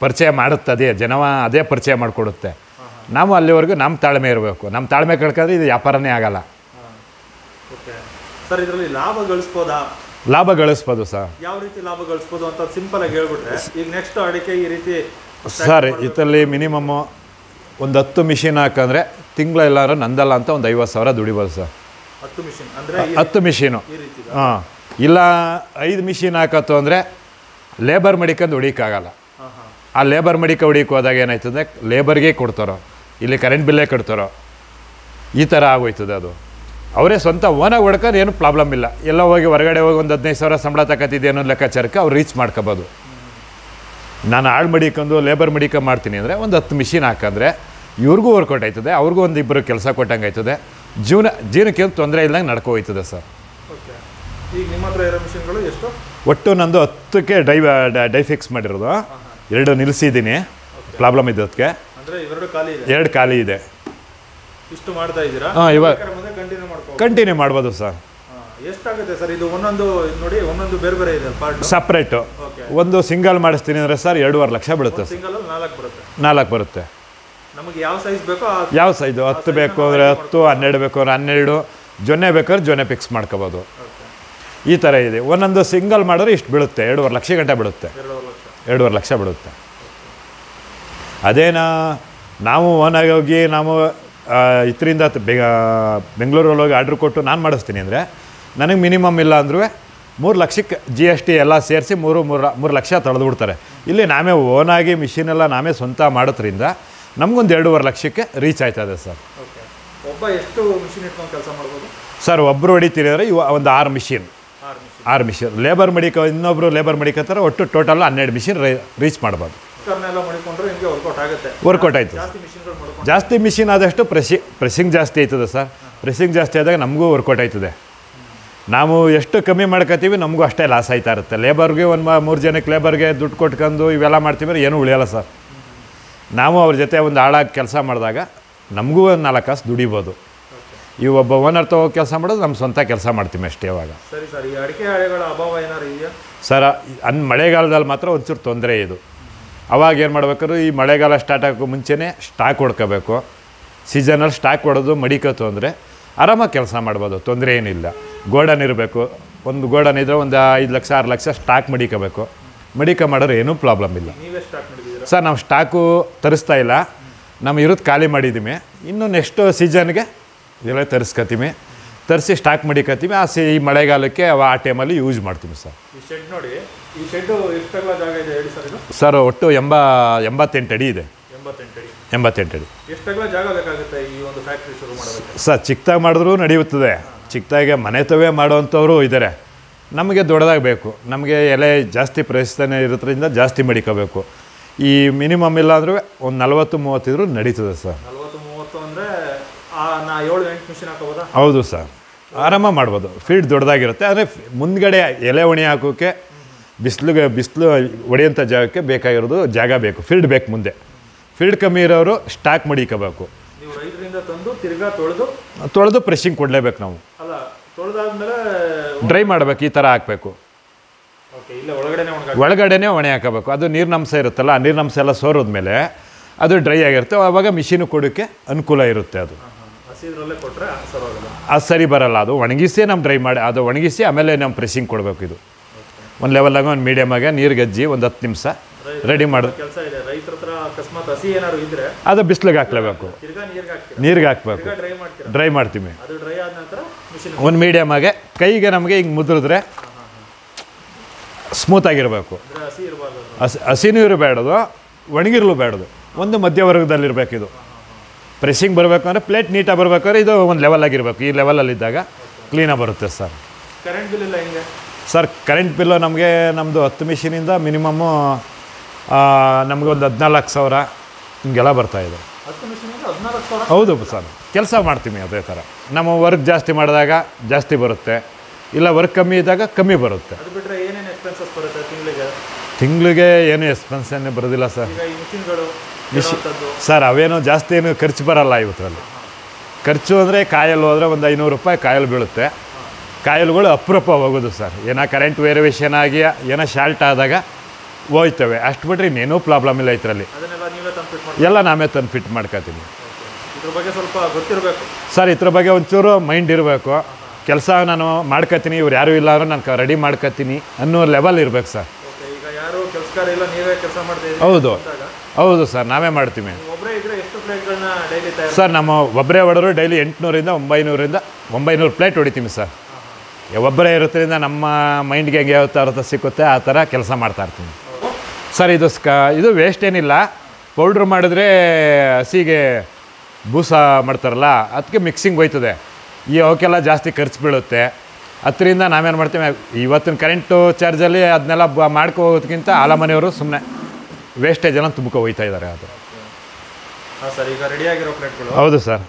ಪರಿಚಯ ಮಾಡುತ್ತೆ ಅದೇ ಜನವ ಅದೇ ಪರಿಚಯ ಮಾಡಿಕೊಡುತ್ತೆ ನಾವು ಅಲ್ಲಿವರೆಗೂ ನಮ್ಮ ತಾಳ್ಮೆ ಇರಬೇಕು ನಮ್ಮ ತಾಳ್ಮೆ ಕಳ್ಕೊಂಡ್ರೆ ಇದು ವ್ಯಾಪಾರನೇ ಆಗಲ್ಲ ಓಕೆ ಸರ್ ಇದರಲ್ಲಿ ಲಾಭ ಗಳಿಸ್ಬೋದಾ ಲಾಭ ಗಳಿಸ್ಬೋದು ಸರ್ ಯಾವ ರೀತಿ ಲಾಭ ಗಳಿಸ್ಬೋದು ಅಂತ ಸಿಂಪಲ್ ಆಗಿ ಹೇಳ್ಬಿಟ್ರೆ ಈಗ ನೆಕ್ಸ್ಟ್ ಅಡಿಕೆ ಈ ರೀತಿ ಸರ್ ಇದರಲ್ಲಿ ಮಿನಿಮಮ್ಮು ಒಂದು ಹತ್ತು ಮಿಷಿನ್ ಹಾಕಂದ್ರೆ ತಿಂಗಳ ಎಲ್ಲಾರು ನಂದಲ್ಲ ಅಂತ ಒಂದು ಐವತ್ತು ಸಾವಿರ ದುಡಿಬೋದು ಸರ್ ಹತ್ತು ಮಿಷಿನ್ ಅಂದ್ರೆ ಈ- ಹತ್ತು ಮಿಷಿನು ಈ ರೀತಿ ಹಾಂ ಇಲ್ಲ ಐದು ಮಿಷಿನ್ ಹಾಕತ್ತು ಅಂದರೆ ಲೇಬರ್ ಮಡಿಕೊಂಡು ಹೊಡಿಯೋಕ್ಕಾಗಲ್ಲ ಹಾಂ ಹಾಂ ಆ ಲೇಬರ್ ಮಡಿಕ ಹೊಡಿಯಕ್ಕೆ ಹೋದಾಗ ಏನಾಯ್ತದೆ ಲೇಬರ್ಗೆ ಕೊಡ್ತಾರೋ ಇಲ್ಲಿ ಕರೆಂಟ್ ಬಿಲ್ಲೇ ಕಟ್ತಾರೋ ಈ ಥರ ಆಗೋಯ್ತದೆ ಅದು ಅವರೇ ಸ್ವಂತ ಓನಾಗಿ ಹೊಡ್ಕೊಂಡು ಏನು ಪ್ರಾಬ್ಲಮ್ ಇಲ್ಲ ಎಲ್ಲ ಹೋಗಿ ಹೊರಗಡೆ ಹೋಗಿ ಒಂದು ಹದಿನೈದು ಸಾವಿರ ಸಂಬಳ ತಗೋತಿದ್ದೆ ಅನ್ನೋ ಲೆಕ್ಕಾಚಾರಕ್ಕೆ ಅವ್ರು ರೀಚ್ ಮಾಡ್ಕೋಬೋದು ನಾನು ಆಳು ಮಡಿಕೊಂಡು ಲೇಬರ್ ಮಡಿಕ ಮಾಡ್ತೀನಿ ಅಂದರೆ ಒಂದು ಹತ್ತು ಮಿಷಿನ್ ಹಾಕಂದ್ರೆ ಇವ್ರಿಗೂ ವರ್ಕೌಟ್ ಆಯ್ತದೆ ಅವ್ರಿಗೂ ಒಂದು ಇಬ್ಬರು ಕೆಲಸ ಕೊಟ್ಟಂಗೆ ಆಯ್ತದೆ ಜೀವನ ಜೀವನಕ್ಕೆ ಏನು ತೊಂದರೆ ಇಲ್ದಂಗೆ ನಡ್ಕೊ ಹೋಯ್ತದೆ ಸರ್ ಓಕೆ ಈಗ ನಿಮ್ಮ ಹತ್ರ ಇರೋ ಮಿಷಿನ್ಗಳು ಎಷ್ಟು ಒಟ್ಟು ನಂದು ಹತ್ತಕ್ಕೆ ಡೈ ಡೈ ಫಿಕ್ಸ್ ಮಾಡಿರೋದು ಎರಡು ನಿಲ್ಲಿಸಿದ್ದೀನಿ ಪ್ರಾಬ್ಲಮ್ ಇದ್ದದಕ್ಕೆ ಅಂದ್ರೆ ಇವೆರಡು ಖಾಲಿ ಇದೆ ಎರಡು ಖಾಲಿ ಇದೆ ಇಷ್ಟು ಮಾಡ್ತಾ ಇದ್ದೀರಾ ಹಾಂ ಇವಾಗ ಬೇಕಾದ್ರೆ ಮುಂದೆ ಕಂಟಿನ್ಯೂ ಮಾಡ್ಕೋ ಕಂಟಿನ್ಯೂ ಮಾಡ್ಬೋದು ಸರ್ ಎಷ್ಟಾಗುತ್ತೆ ಸರ್ ಇದು ಒಂದೊಂದು ಇದ್ ನೋಡಿ ಒಂದೊಂದು ಬೇರೆ ಬೇರೆ ಇದೆ ಪಾರ್ಟ್ ಸಪ್ರೇಟು ಓಕೆ ಒಂದು ಸಿಂಗಲ್ ಮಾಡಿಸ್ತೀನಿ ಅಂದರೆ ಸರ್ ಎರಡೂವರೆ ಲಕ್ಷ ಬೀಳುತ್ತೆ ಸರ್ ಸಿಂಗಲ್ ಅಲ್ಲಿ ನಾಲ್ಕು ಬರುತ್ತೆ ನಾಲ್ಕು ಬರುತ್ತೆ ನಮಗೆ ಯಾವ ಸೈಜ್ ಬೇಕೋ ಆ ಯಾವ ಸೈಜು ಹತ್ತು ಬೇಕು ಅಂದರೆ ಹತ್ತು ಹನ್ನೆರಡು ಬೇಕು ಅಂದ್ರೆ ಹನ್ನೆರಡು ಜೊನ್ನೆ ಬೇಕಾದ್ರೆ ಜೊನ್ನೆ ಫಿಕ್ಸ್ ಮಾಡ್ಕೋಬೋದು ಓಕೆ ಈ ಥರ ಇದೆ ಒಂದೊಂದು ಸಿಂಗಲ್ ಮಾಡಿದ್ರೆ ಇಷ್ಟು ಬೀಳುತ್ತೆ ಎರಡೂವರೆ ಲಕ್ಷ ಗಂಟೆ ಬೀಳುತ್ತೆ ಎರಡೂವರೆ ಲಕ್ಷ ಎರಡೂವರೆ ಲಕ್ಷ ಬೀಳುತ್ತೆ ಅದೇನಾ ನಾವು ಓನಾಗಿ ಹೋಗಿ ನಾವು ಇದರಿಂದ ಬೆಂಗಳೂರಲ್ಲಿ ಹೋಗಿ ಆರ್ಡ್ರ್ ಕೊಟ್ಟು ನಾನು ಮಾಡಿಸ್ತೀನಿ ಅಂದರೆ ನನಗೆ ಮಿನಿಮಮ್ ಇಲ್ಲ ಅಂದ್ರೂ ಮೂರು ಲಕ್ಷಕ್ಕೆ ಜಿ ಎಸ್ ಟಿ ಎಲ್ಲ ಸೇರಿಸಿ ಮೂರು ಮೂರು ಮೂರು ಲಕ್ಷ ತಳೆದ್ಬಿಡ್ತಾರೆ ಇಲ್ಲಿ ನಾವೇ ಓನಾಗಿ ಮಿಷಿನೆಲ್ಲ ನಾವೇ ಸ್ವಂತ ಮಾಡೋದ್ರಿಂದ ನಮಗೊಂದು ಎರಡೂವರೆ ಲಕ್ಷಕ್ಕೆ ರೀಚ್ ಆಯ್ತದೆ ಸರ್ ಓಕೆ ಒಬ್ಬ ಎಷ್ಟು ಮಿಷಿನ್ ಇಟ್ಕೊಂಡು ಕೆಲಸ ಮಾಡ್ಬೋದು ಸರ್ ಒಬ್ಬರು ಹೊಡಿತೀರಿ ಅಂದರೆ ಇವ ಒಂದು ಆರು ಮಿಷಿನ್ ಆರು ಮಿಷಿನ್ ಆರು ಮಿಷಿನ್ ಲೇಬರ್ ಮಡಿಕ ಇನ್ನೊಬ್ಬರು ಲೇಬರ್ ಮಡಿಕತ್ತಾರೆ ಒಟ್ಟು ಟೋಟಲ್ ಹನ್ನೆರಡು ಮಿಷಿನ್ ರೀಚ್ ಮಾಡ್ಬೋದು ಕುಕ್ಕರ್ನೆಲ್ಲ ಮಾಡಿಕೊಂಡ್ರೆ ನಿಮಗೆ ವರ್ಕೌಟ್ ಆಗುತ್ತೆ ವರ್ಕೌಟ್ ಆಯಿತು ಜಾಸ್ತಿ ಮಿಷಿನ್ಗಳು ಮಾಡ್ಕೊಂಡು ಜಾಸ್ತಿ ಮಿಷಿನ್ ಆದಷ್ಟು ಪ್ರೆಸಿ ಪ್ರೆಸ್ಸಿಂಗ್ ಜಾಸ್ತಿ ಆಯ್ತದೆ ಸರ್ ಪ್ರೆಸ್ಸಿಂಗ್ ಜಾಸ್ತಿ ಆದಾಗ ನಮಗೂ ವರ್ಕೌಟ್ ಆಯ್ತದೆ ನಾವು ಎಷ್ಟು ಕಮ್ಮಿ ಮಾಡ್ಕೋತೀವಿ ನಮಗೂ ಅಷ್ಟೇ ಲಾಸ್ ಆಯ್ತಾ ಇರುತ್ತೆ ಲೇಬರ್ಗೆ ಒಂದು ಮೂರು ಜನಕ್ಕೆ ಲೇಬರ್ಗೆ ದುಡ್ಡು ಕೊಟ್ಕೊಂಡು ಇವೆಲ್ಲ ಮಾಡ್ತೀವಿ ಅಂದ್ರೆ ಏನೂ ಉಳಿಯಲ್ಲ ಸರ್ ನಾವು ಅವ್ರ ಜೊತೆ ಒಂದು ಆಳಾಗಿ ಕೆಲಸ ಮಾಡಿದಾಗ ನಮಗೂ ಒಂದು ನಾಲ್ಕು ಕಾಸು ದುಡಿಬೋದು ಈ ಒಬ್ಬ ಓನರ್ ತಗೋ ಕೆಲಸ ಮಾಡೋದು ನಮ್ಮ ಸ್ವಂತ ಕೆಲಸ ಮಾಡ್ತೀವಿ ಅಷ್ಟೇ ಇವಾಗ ಸರಿ ಸರ್ ಈ ಅಡಿಕೆ ಹಾಳೆಗಳ ಅಭಾವ ಏನಾರು ಇದೆಯಾ ಸರ ಅನ್ ಮಳೆಗಾಲದಲ್ಲಿ ಮಾತ್ರ ಒಂಚೂರು ತೊಂದರೆ ಇದು ಅವಾಗ ಏನು ಮಾಡ್ಬೇಕಾದ್ರು ಈ ಮಳೆಗಾಲ ಸ್ಟಾರ್ಟ್ ಆಗೋಕ್ಕೂ ಮುಂಚೆನೇ ಸ್ಟಾಕ್ ಹೊಡ್ಕೋಬೇಕು ಸೀಸನಲ್ಲಿ ಸ್ಟಾಕ್ ಹೊಡೆದು ಮಡಿಕತ್ತು ಅಂದರೆ ಆರಾಮಾಗಿ ಕೆಲಸ ಮಾಡ್ಬೋದು ತೊಂದರೆ ಏನಿಲ್ಲ ಗೋಡನ್ ಇರಬೇಕು ಒಂದು ಗೋಡನ್ ಇದ್ದರೆ ಒಂದು ಐದು ಲಕ್ಷ ಆರು ಲಕ್ಷ ಸ್ಟಾಕ್ ಮಡಿಕೋಬೇಕು ಮಡಿಕ ಮಾಡೋರು ಏನೂ ಪ್ರಾಬ್ಲಮ್ ಇಲ್ಲ ನೀವೇ ಸ್ಟಾರ್ಟ್ ಮಾಡಿದ್ದೀರಾ ಸರ್ ನಾವು ಸ್ಟಾಕು ತರಿಸ್ತಾ ಇಲ್ಲ ನಮ್ಮ ಇರೋದು ಖಾಲಿ ಮಾಡಿದ್ದೀವಿ ಇನ್ನು ನೆಕ್ಸ್ಟ್ ಸೀಸನ್ಗೆ ಇದೆಲ್ಲ ತರಿಸ್ಕೊತೀವಿ ತರಿಸಿ ಸ್ಟಾಕ್ ಮಡಿಕತ್ತೀವಿ ಆ ಸಿ ಈ ಮಳೆಗಾಲಕ್ಕೆ ಅವ ಆ ಟೈಮಲ್ಲಿ ಯೂಸ್ ಮಾಡ್ತೀವಿ ಸರ್ ಈ ಶೆಡ್ ನೋಡಿ ಈ ಶೆಡ್ ಎಷ್ಟೆಲ್ಲ ಜಾಗ ಇದೆ ಹೇಳಿ ಸರ್ ಇದು ಸರ್ ಒಟ್ಟು ಎಂಬ ಎಂಬತ್ತೆಂಟು ಅಡಿ ಇದೆ ಎಂಬತ್ತೆಂಟು ಅಡಿ ಎಂಬತ್ತೆಂಟು ಅಡಿ ಎಷ್ಟೆಲ್ಲ ಜಾಗ ಬೇಕಾಗುತ್ತೆ ಈ ಒಂದು ಫ್ಯಾಕ್ಟ್ರಿ ಶುರು ಮಾಡೋದಕ್ಕೆ ಸರ್ ಚಿಕ್ಕದಾಗಿ ಮಾಡಿದ್ರೂ ನಡೆಯುತ್ತದೆ ಚಿಕ್ಕದಾಗೆ ಮನೆ ತವೇ ಮಾಡೋವಂಥವ್ರು ಇದ್ದಾರೆ ನಮಗೆ ದೊಡ್ಡದಾಗಿ ಬೇಕು ನಮಗೆ ಎಲೆ ಜಾಸ್ತಿ ಪ್ರಸ್ತನೆ ಇರೋದ್ರಿಂದ ಜಾಸ್ತಿ ಮಡಿಕೋಬೇಕು ಈ ಮಿನಿಮಮ್ ಇಲ್ಲ ಅಂದರೂ ಒಂದು ನಲ್ವತ್ತು ಮೂವತ್ತಿದ್ರು ನಡೀತದೆ ಸರ್ ನಲ್ವತ್ತು ಮೂವತ್ತು ಅಂದರೆ ನಾ ಏಳು ಎಂಟು ಮಿಷಿನ್ ಹಾಕೋಬೋದಾ ಹೌದು ಸರ್ ಆರಾಮಾಗಿ ಮಾಡ್ಬೋದು ಫೀಲ್ಡ್ ದೊಡ್ಡದಾಗಿರುತ್ತೆ ಆದರೆ ಮುಂದ್ಗಡೆ ಎಲೆ ಒಣಿ ಹಾಕೋಕ್ಕೆ ಬಿಸಿಲಿಗೆ ಬಿಸಿಲು ಹೊಡೆಯೋಂಥ ಜಾಗಕ್ಕೆ ಬೇಕಾಗಿರೋದು ಜಾಗ ಬೇಕು ಫೀಲ್ಡ್ ಬೇಕು ಮುಂದೆ ಫೀಲ್ಡ್ ಕಮ್ಮಿ ಇರೋರು ಸ್ಟಾಕ್ ಮಡಿಕೋಬೇಕು ನೀವು ರೈತರಿಂದ ತಂದು ತಿರ್ಗಾ ತೊಳೆದು ತೊಳೆದು ಪ್ರೆಶಿಂಗ್ ಕೊಡಲೇಬೇಕು ನಾವು ಅಲ್ಲ ತೊಳೆದಾದ್ಮೇಲೆ ಡ್ರೈ ಮಾಡಬೇಕು ಈ ಥರ ಹಾಕಬೇಕು ಓಕೆ ಇಲ್ಲ ಒಳಗಡೆನೆ ಒಣಗ ಒಳಗಡೆನೇ ಒಣೆ ಹಾಕಬೇಕು ಅದು ನೀರಿನಂಶ ಇರುತ್ತಲ್ಲ ಆ ನೀರಿನಂಶ ಎಲ್ಲ ಸೋರಿದ್ಮೇಲೆ ಅದು ಡ್ರೈ ಆಗಿರುತ್ತೆ ಆವಾಗ ಮಿಷಿನು ಕೊಡೋಕ್ಕೆ ಅನುಕೂಲ ಇರುತ್ತೆ ಅದು ಹಸಿದ್ರಲ್ಲೇ ಕೊಟ್ಟರೆ ಸರೋಗಲ್ಲ ಅದು ಸರಿ ಬರಲ್ಲ ಅದು ಒಣಗಿಸಿ ನಮ್ಮ ಡ್ರೈ ಮಾಡಿ ಅದು ಒಣಗಿಸಿ ಆಮೇಲೆ ನಮ್ಮ ಪ್ರೆಸ್ಸಿಂಗ್ ಕೊಡಬೇಕು ಇದು ಒಂದು ಲೆವೆಲಾಗ ಒಂದು ಮೀಡಿಯಮಾಗೆ ನೀರು ಗಜ್ಜಿ ಒಂದು ಹತ್ತು ನಿಮಿಷ ರೆಡಿ ಮಾಡು ಕೆಲಸ ಇದೆ ರೈತರ ಹತ್ರ ಅಕಸ್ಮಾತ್ ಹಸಿ ಏನಾದ್ರು ಇದ್ರೆ ಅದು ಬಿಸಿಲಿಗೆ ಹಾಕ್ಲೇಬೇಕು ತಿರ್ಗಾ ನೀರ್ಗೆ ಹಾಕ್ತೀರಾ ನೀರಿಗೆ ಹಾಕಬೇಕು ತಿರ್ಗಾ ಡ್ರೈ ಮಾಡ್ತೀರಾ ಡ್ರೈ ಮಾಡ್ತೀವಿ ಅದು ಡ್ರೈ ಆದ ನಂತರ ಮಿಷಿನ್ ಒಂದು ಮೀಡಿಯಮಾಗೆ ಕೈಗೆ ನಮಗೆ ಹಿಂಗೆ ಮುದ್ರಿದ್ರೆ ಸ್ಮೂತಾಗಿರಬೇಕು ಅಂದ್ರೆ ಹಸಿ ಇರಬಾರ್ದು ಅದು. ಹಸಿ ಹಸಿನೂ ಇರಬೇಡದು ಒಣಗಿರ್ಲು ಬೇಡದು ಒಂದು ಮಧ್ಯವರ್ಗದಲ್ಲಿರಬೇಕು ಇದು ಪ್ರೆಸ್ಸಿಂಗ್ ಬರಬೇಕು ಅಂದರೆ ಪ್ಲೇಟ್ ನೀಟಾಗಿ ಬರ್ಬೇಕಾದ್ರೆ ಇದು ಒಂದು ಲೆವೆಲ್ ಆಗಿರಬೇಕು ಈ ಲೆವೆಲಲ್ಲಿದ್ದಾಗ ಕ್ಲೀನಾಗಿ ಬರುತ್ತೆ ಸರ್ ಕರೆಂಟ್ ಬಿಲ್ ಇಲ್ಲ ಹಿಂಗೆ ಸರ್ ಕರೆಂಟ್ ಬಿಲ್ಲು ನಮಗೆ ನಮ್ಮದು ಹತ್ತು ಮಿಷಿನಿಂದ ಮಿನಿಮಮ್ಮು ನಮಗೆ ಒಂದು ಹದಿನಾಲ್ಕು ಸಾವಿರ ಹಿಂಗೆಲ್ಲ ಬರ್ತಾಯಿದೆ ಹತ್ತು ಮಿಷಿನ್ ಹದಿನಾಲ್ಕು ಸಾವಿರ ಹೌದು ಸರ್ ಕೆಲಸ ಮಾಡ್ತೀವಿ ಅದೇ ಥರ ನಮ್ಮ ವರ್ಕ್ ಜಾಸ್ತಿ ಮಾಡಿದಾಗ ಜಾಸ್ತಿ ಬರುತ್ತೆ ಇಲ್ಲ ವರ್ಕ್ ಕಮ್ಮಿ ಇದ್ದಾಗ ಕಮ್ಮಿ ಬರುತ್ತೆ ಅದು ಬಿಟ್ರೆ ಏನೇನು ಎಕ್ಸ್ಪೆನ್ಸಸ್ ಬರುತ್ತೆ ತಿಂಗಳಿಗೆ ತಿಂಗಳಿಗೆ ಏನು ಎಕ್ಸ್ಪೆನ್ಸ್ ಏನು ಬರೋದಿಲ್ಲ ಸರ್ ಈಗ ಈ ಮಿಷಿನ್ಗಳು ಇರೋಂಥದ್ದು ಸರ್ ಅವೇನು ಜಾಸ್ತಿ ಏನು ಖರ್ಚು ಬರಲ್ಲ ಇವತ್ತರಲ್ಲಿ ಖರ್ಚು ಅಂದರೆ ಕಾಯಲ್ಲಿ ಹೋದರೆ ಒಂದು ಐನೂರು ರೂಪಾಯಿ ಕಾಯಲ್ಲಿ ಬೀಳುತ್ತೆ ಕಾಯಲ್ಗಳು ಅಪರೂಪ ಹೋಗೋದು ಸರ್ ಏನೋ ಕರೆಂಟ್ ವೇರಿಯೇಷನ್ ಆಗಿ ಏನೋ ಶಾಲ್ಟ್ ಆದಾಗ ಹೋಯ್ತವೆ ಅಷ್ಟು ಬಿಟ್ರೆ ಇನ್ನೇನೂ ಪ್ರಾಬ್ಲಮ್ ಇಲ್ಲ ಇದರಲ್ಲಿ ಅದನ್ನೆಲ್ಲ ನೀವೇ ತಂದು ಫಿಟ್ ಮಾಡಿ ಎಲ್ಲ ನಾವೇ ತಂದು ಫಿಟ್ ಮಾಡ್ಕೊತೀನಿ ಇದ್ರ ಬಗ್ಗೆ ಸ್ವಲ್ಪ ಗೊತ್ತಿರಬೇಕು ಸರ್ ಇದ್ರ ಬಗ್ಗೆ ಒಂಚೂರು ಮೈಂಡ್ ಇರಬೇಕು ಕೆಲಸ ನಾನು ಮಾಡ್ಕೊತೀನಿ ಇವ್ರು ಯಾರೂ ಇಲ್ಲ ಅಂದ್ರೆ ನಾನು ರೆಡಿ ಮಾಡ್ಕೊತೀನಿ ಅನ್ನೋ ಲೆವೆಲ್ ಇರ್ಬೇಕು ಸರ್ ಓಕೆ ಈಗ ಯಾರು ಕೆಲಸಗಾರ ಇಲ್ಲ ನೀವೇ ಕೆಲಸ ಮಾಡ್ತಾ ಇದ್ದೀರಿ ಹೌದು ಅಂದಾಗ ಹೌದು ಸರ್ ನಾವೇ ಮಾಡ್ತೀವಿ ನೀವು ಒಬ್ಬರೇ ಇದ್ರೆ ಎಷ್ಟು ಪ್ಲೇಟ್ಗಳನ್ನ ಡೈಲಿ ತಯಾರು ಸರ್ ನಮ್ಮ ಒಬ್ಬರೇ ಹೊಡೆದ್ರು ಡೈಲಿ ಎಂಟುನೂರಿಂದ ಒಂಬೈನೂರಿಂದ ಒಂಬೈನೂರು ಪ್ಲೇಟ್ ಹೊಡಿತೀವಿ ಸರ್ ಒಬ್ಬರೇ ಇರೋದ್ರಿಂದ ನಮ್ಮ ಮೈಂಡ್ಗೆ ಹೆಂಗೆ ಯಾವ ಥರ ಸಿಕ್ಕುತ್ತೆ ಆ ಥರ ಕೆಲಸ ಮಾಡ್ತಾ ಇರ್ತೀನಿ ಸರ್ ಇದು ಸ್ಕ ಇದು ವೇಸ್ಟ್ ಏನಿಲ್ಲ ಪೌಡ್ರ್ ಮಾಡಿದ್ರೆ ಹಸಿಗೆ ಬೂಸ ಮಾಡ್ತಾರಲ್ಲ ಅದಕ್ಕೆ ಮಿಕ್ಸಿಂಗ್ ಹೋಯ್ತದೆ ಈ ಅವಕ್ಕೆಲ್ಲ ಜಾಸ್ತಿ ಖರ್ಚು ಬೀಳುತ್ತೆ ಅದರಿಂದ ನಾವೇನು ಮಾಡ್ತೀವಿ ಇವತ್ತಿನ ಕರೆಂಟು ಚಾರ್ಜಲ್ಲಿ ಅದನ್ನೆಲ್ಲ ಬ ಮಾಡ್ಕೊ ಹೋಗೋದಕ್ಕಿಂತ ಆಲ ಮನೆಯವರು ಸುಮ್ಮನೆ ವೇಸ್ಟೇಜ್ ಎಲ್ಲ ತುಂಬ್ಕೊ ಹೋಯ್ತಾ ಇದ್ದಾರೆ ಅದು ಹಾಂ ಸರ್ ಈಗ ರೆಡಿ ಆಗಿರೋ ಪ್ಲೇಟ್ಗಳು ಹೌದು ಸರ್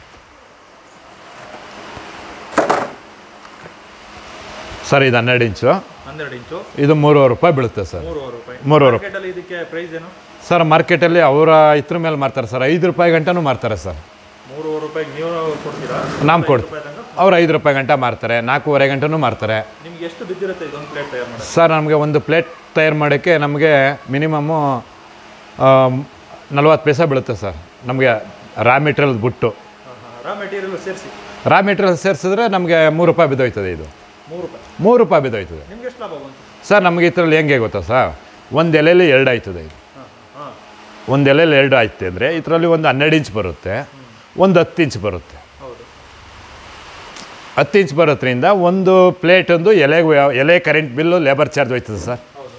ಸರ್ ಇದು ಹನ್ನೆರಡು ಇಂಚು ಹನ್ನೆರಡು ಇಂಚು ಇದು ಮೂರುವರೆ ರೂಪಾಯಿ ಬೀಳುತ್ತೆ ಸರ್ ಮೂರುವರೆ ರೂಪಾಯಿ ಮೂರುವರೆ ಮಾರ್ಕೆಟಲ್ಲಿ ಇದಕ್ಕೆ ಪ್ರೈಸ್ ಏನು ಸರ್ ಮಾರ್ಕೆಟಲ್ಲಿ ಅವರ ಇದ್ರ ಮೇಲೆ ಮಾರ್ತಾರೆ ಸರ್ ಐದು ರೂಪಾಯಿ ಗಂಟನೂ ಮಾರ್ತಾರೆ ಸರ್ ಮೂರುವರೆ ರೂಪಾಯಿಗೆ ನೀವು ಕೊಡ್ತೀರಾ ನಾವು ಕೊಡ್ತೀವಿ ರೂಪಾಯಿ ತನಕ ಅವ್ರು ಐದು ರೂಪಾಯಿ ಗಂಟ ಮಾರ್ತಾರೆ ನಾಲ್ಕೂವರೆ ಗಂಟನೂ ಮಾರ್ತಾರೆ ನಿಮ್ಗೆ ಎಷ್ಟು ಬಿದ್ದಿರುತ್ತೆ ಇದೊಂದು ಪ್ಲೇಟ್ ತಯಾರು ಮಾಡೋದು ಸರ್ ನಮಗೆ ಒಂದು ಪ್ಲೇಟ್ ತಯಾರು ಮಾಡೋಕ್ಕೆ ನಮಗೆ ಮಿನಿಮಮ್ಮು ನಲ್ವತ್ತು ಪೈಸೆ ಬೀಳುತ್ತೆ ಸರ್ ನಮಗೆ ರಾ ಮೆಟೀರಿಯಲ್ ಬಿಟ್ಟು ಹಾಂ ಹಾಂ ರಾ ಮೆಟೀರಿಯಲ್ ಸೇರಿಸಿ ರಾ ಮೆಟೀರಿಯಲ್ ಸೇರಿಸಿದ್ರೆ ನಮಗೆ ಮೂರು ರೂಪಾಯಿ ಬಿದ್ದೋಯ್ತದೆ ಇದು ಮೂರು ರೂಪಾಯಿ ಮೂರು ರೂಪಾಯಿ ಬಿದ್ದೋಯ್ತದೆ ನಿಮ್ಗೆ ಎಷ್ಟು ಲಾಭ ಬಂತು ಸರ್ ನಮಗೆ ಇದರಲ್ಲಿ ಹೆಂಗೆ ಗೊತ್ತಾ ಸರ್ ಒಂದು ಎಲೆಯಲ್ಲಿ ಎರಡು ಆಯ್ತದೆ ಇದು ಹಾಂ ಹಾಂ ಒಂದು ಎಲೆಯಲ್ಲಿ ಎರಡು ಆಯ್ತು ಅಂದರೆ ಇದರಲ್ಲಿ ಒಂದು ಹನ್ನೆರಡು ಇಂಚ್ ಬರುತ್ತೆ ಒಂದು ಹತ್ತು ಇಂಚ್ ಬರುತ್ತೆ ಹೌದು ಹತ್ತು ಇಂಚ್ ಬರೋದ್ರಿಂದ ಒಂದು ಪ್ಲೇಟೊಂದು ಎಲೆಗೆ ಎಲೆ ಕರೆಂಟ್ ಬಿಲ್ಲು ಲೇಬರ್ ಚಾರ್ಜ್ ಹೋಯ್ತದೆ ಸರ್ ಹೌದು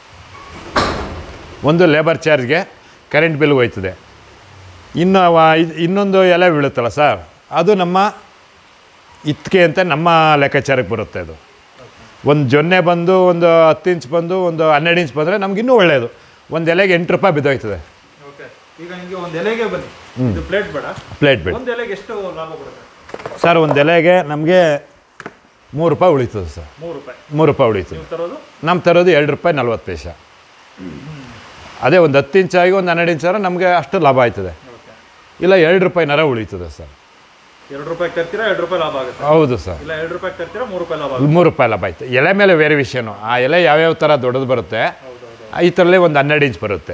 ಒಂದು ಲೇಬರ್ ಚಾರ್ಜ್ಗೆ ಕರೆಂಟ್ ಬಿಲ್ ಹೋಯ್ತದೆ ಇನ್ನು ಅವ- ಇದ್- ಇನ್ನೊಂದು ಎಲೆ ಬೀಳುತ್ತಲ್ಲ ಸರ್ ಅದು ನಮ್ಮ ಇತ್ಕೆ ಅಂತ ನಮ್ಮ ಲೆಕ್ಕಾಚಾರಕ್ಕೆ ಬರುತ್ತೆ ಅದು ಒಂದು ಜೊನ್ನೆ ಬಂದು ಒಂದು ಹತ್ತು ಇಂಚ್ ಬಂದು ಒಂದು ಹನ್ನೆರಡು ಇಂಚ್ ಬಂದರೆ ನಮ್ಗೆ ಇನ್ನೂ ಒಳ್ಳೆಯದು ಒಂದು ಎಲೆಗೆ ಎಂಟು ರೂಪಾಯಿ ಬಿದ್ದೋಯ್ತದೆ ಓಕೆ ಈಗ ನಿಮಗೆ ಒಂದು ಎಲೆಗೆ ಬನ್ನಿ ಇದು ಪ್ಲೇಟ್ ಬೇಡ ಪ್ಲೇಟ್ ಬಿಲ್ ಒಂದು ಎಲೆಗೆ ಎಷ್ಟು ಲಾಭ ಬರುತ್ತೆ ಸರ್ ಒಂದು ಎಲೆಗೆ ನಮಗೆ ಮೂರು ರೂಪಾಯಿ ಉಳೀತದೆ ಸರ್ ಮೂರು ರೂಪಾಯಿ ಮೂರು ರೂಪಾಯಿ ಉಳೀತದೆ ನೀವು ತರೋದು ನಮ್ಮ ತರೋದು ಎರಡು ರೂಪಾಯಿ ನಲ್ವತ್ತು ಪೈಸೆ ಅದೇ ಒಂದು ಹತ್ತು ಇಂಚಾಗಿ ಒಂದು ಹನ್ನೆರಡು ಇಂಚಾದ್ರೆ ನಮಗೆ ಅಷ್ಟು ಲಾಭ ಆಯ್ತದೆ ಓಕೆ ಇಲ್ಲ ಎರಡು ರೂಪಾಯಿನಾರ ಉಳೀತದೆ ಸರ್ ಎರಡು ರೂಪಾಯಿ ತರ್ತೀರಾ ಎರಡು ರೂಪಾಯಿ ಲಾಭ ಆಗುತ್ತೆ ಹೌದು ಸರ್ ಇಲ್ಲ ಎರಡು ರೂಪಾಯಿ ತರ್ತೀರಾ ಮೂರು ರೂಪಾಯಿ ಲಾಭ ಆಗುತ್ತೆ ಮೂರು ರೂಪಾಯಿ ಲಾಭ ಆಯ್ತು ಎಲೆ ಮೇಲೆ ಬೇರೆ ವಿಷಯನು ಆ ಎಲೆ ಯಾವ್ಯಾವ ಥರ ದೊಡ್ಡದು ಬರುತ್ತೆ ಈ ಥರಲ್ಲೇ ಒಂದು ಹನ್ನೆರಡು ಇಂಚ್ ಬರುತ್ತೆ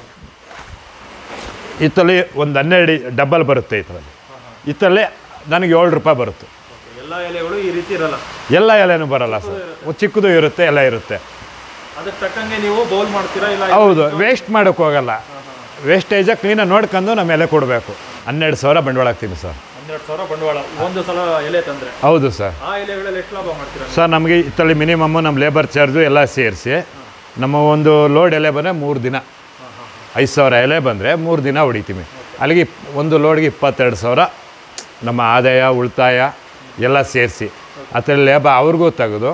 ಈ ಥರಲ್ಲಿ ಒಂದು ಹನ್ನೆರಡು ಡಬಲ್ ಬರುತ್ತೆ ಈ ಥರಲ್ಲಿ ಈ ಥರಲ್ಲೇ ನನಗೆ ಏಳು ರೂಪಾಯಿ ಬರುತ್ತೆ ಓಕೆ ಎಲ್ಲ ಎಲೆಗಳು ಈ ರೀತಿ ಇರಲ್ಲ ಎಲ್ಲ ಎಲೆನೂ ಬರಲ್ಲ ಸರ್ ಚಿಕ್ಕದು ಇರುತ್ತೆ ಎಲ್ಲ ಇರುತ್ತೆ ಅದಕ್ಕೆ ತಕ್ಕಂಗೆ ನೀವು ಬೌಲ್ ಮಾಡ್ತೀರಾ ಇಲ್ಲ ಹೌದು ವೇಸ್ಟ್ ಮಾಡೋಕ್ಕೆ ಹೋಗಲ್ಲ ವೇಸ್ಟೇಜಾಗಿ ಕ್ಲೀನಾಗಿ ನೋಡ್ಕೊಂಡು ನಮ್ಮ ಎಲೆ ಕೊಡಬೇಕು ಹನ್ನೆರಡು ಸಾವಿರ ಬಂಡವಾಳ ಹಾಕ್ತೀನಿ ಸರ್ ಹನ್ನೆರಡು ಸಾವಿರ ಬಂಡವಾಳ ಒಂದು ಸಲ ಎಲೆ ತಂದ್ರೆ ಹೌದು ಸರ್ ಆ ಎಲೆಗಳಲ್ಲಿ ಎಷ್ಟು ಲಾಭ ಮಾಡ್ತೀರಾ ನೀವು? ಸರ್ ನಮಗೆ ಇತ್ತಲ್ಲಿ ಮಿನಿಮಮ್ಮು ನಮ್ಮ ಲೇಬರ್ ಚಾರ್ಜು ಎಲ್ಲ ಸೇರಿಸಿ ನಮ್ಮ ಒಂದು ಲೋಡ್ ಎಲೆ ಬಂದರೆ ಮೂರು ದಿನ ಐದು ಸಾವಿರ ಎಲೆ ಬಂದರೆ ಮೂರು ದಿನ ಹೊಡಿತೀವಿ ಅಲ್ಲಿಗೆ ಇಪ್- ಒಂದು ಲೋಡ್ಗೆ ಇಪ್ಪತ್ತೆರಡು ಸಾವಿರ ನಮ್ಮ ಆದಾಯ ಉಳಿತಾಯ ಎಲ್ಲ ಸೇರಿಸಿ ಅದರಲ್ಲಿ ಲೇಬ ಅವ್ರಿಗೂ ತೆಗೆದು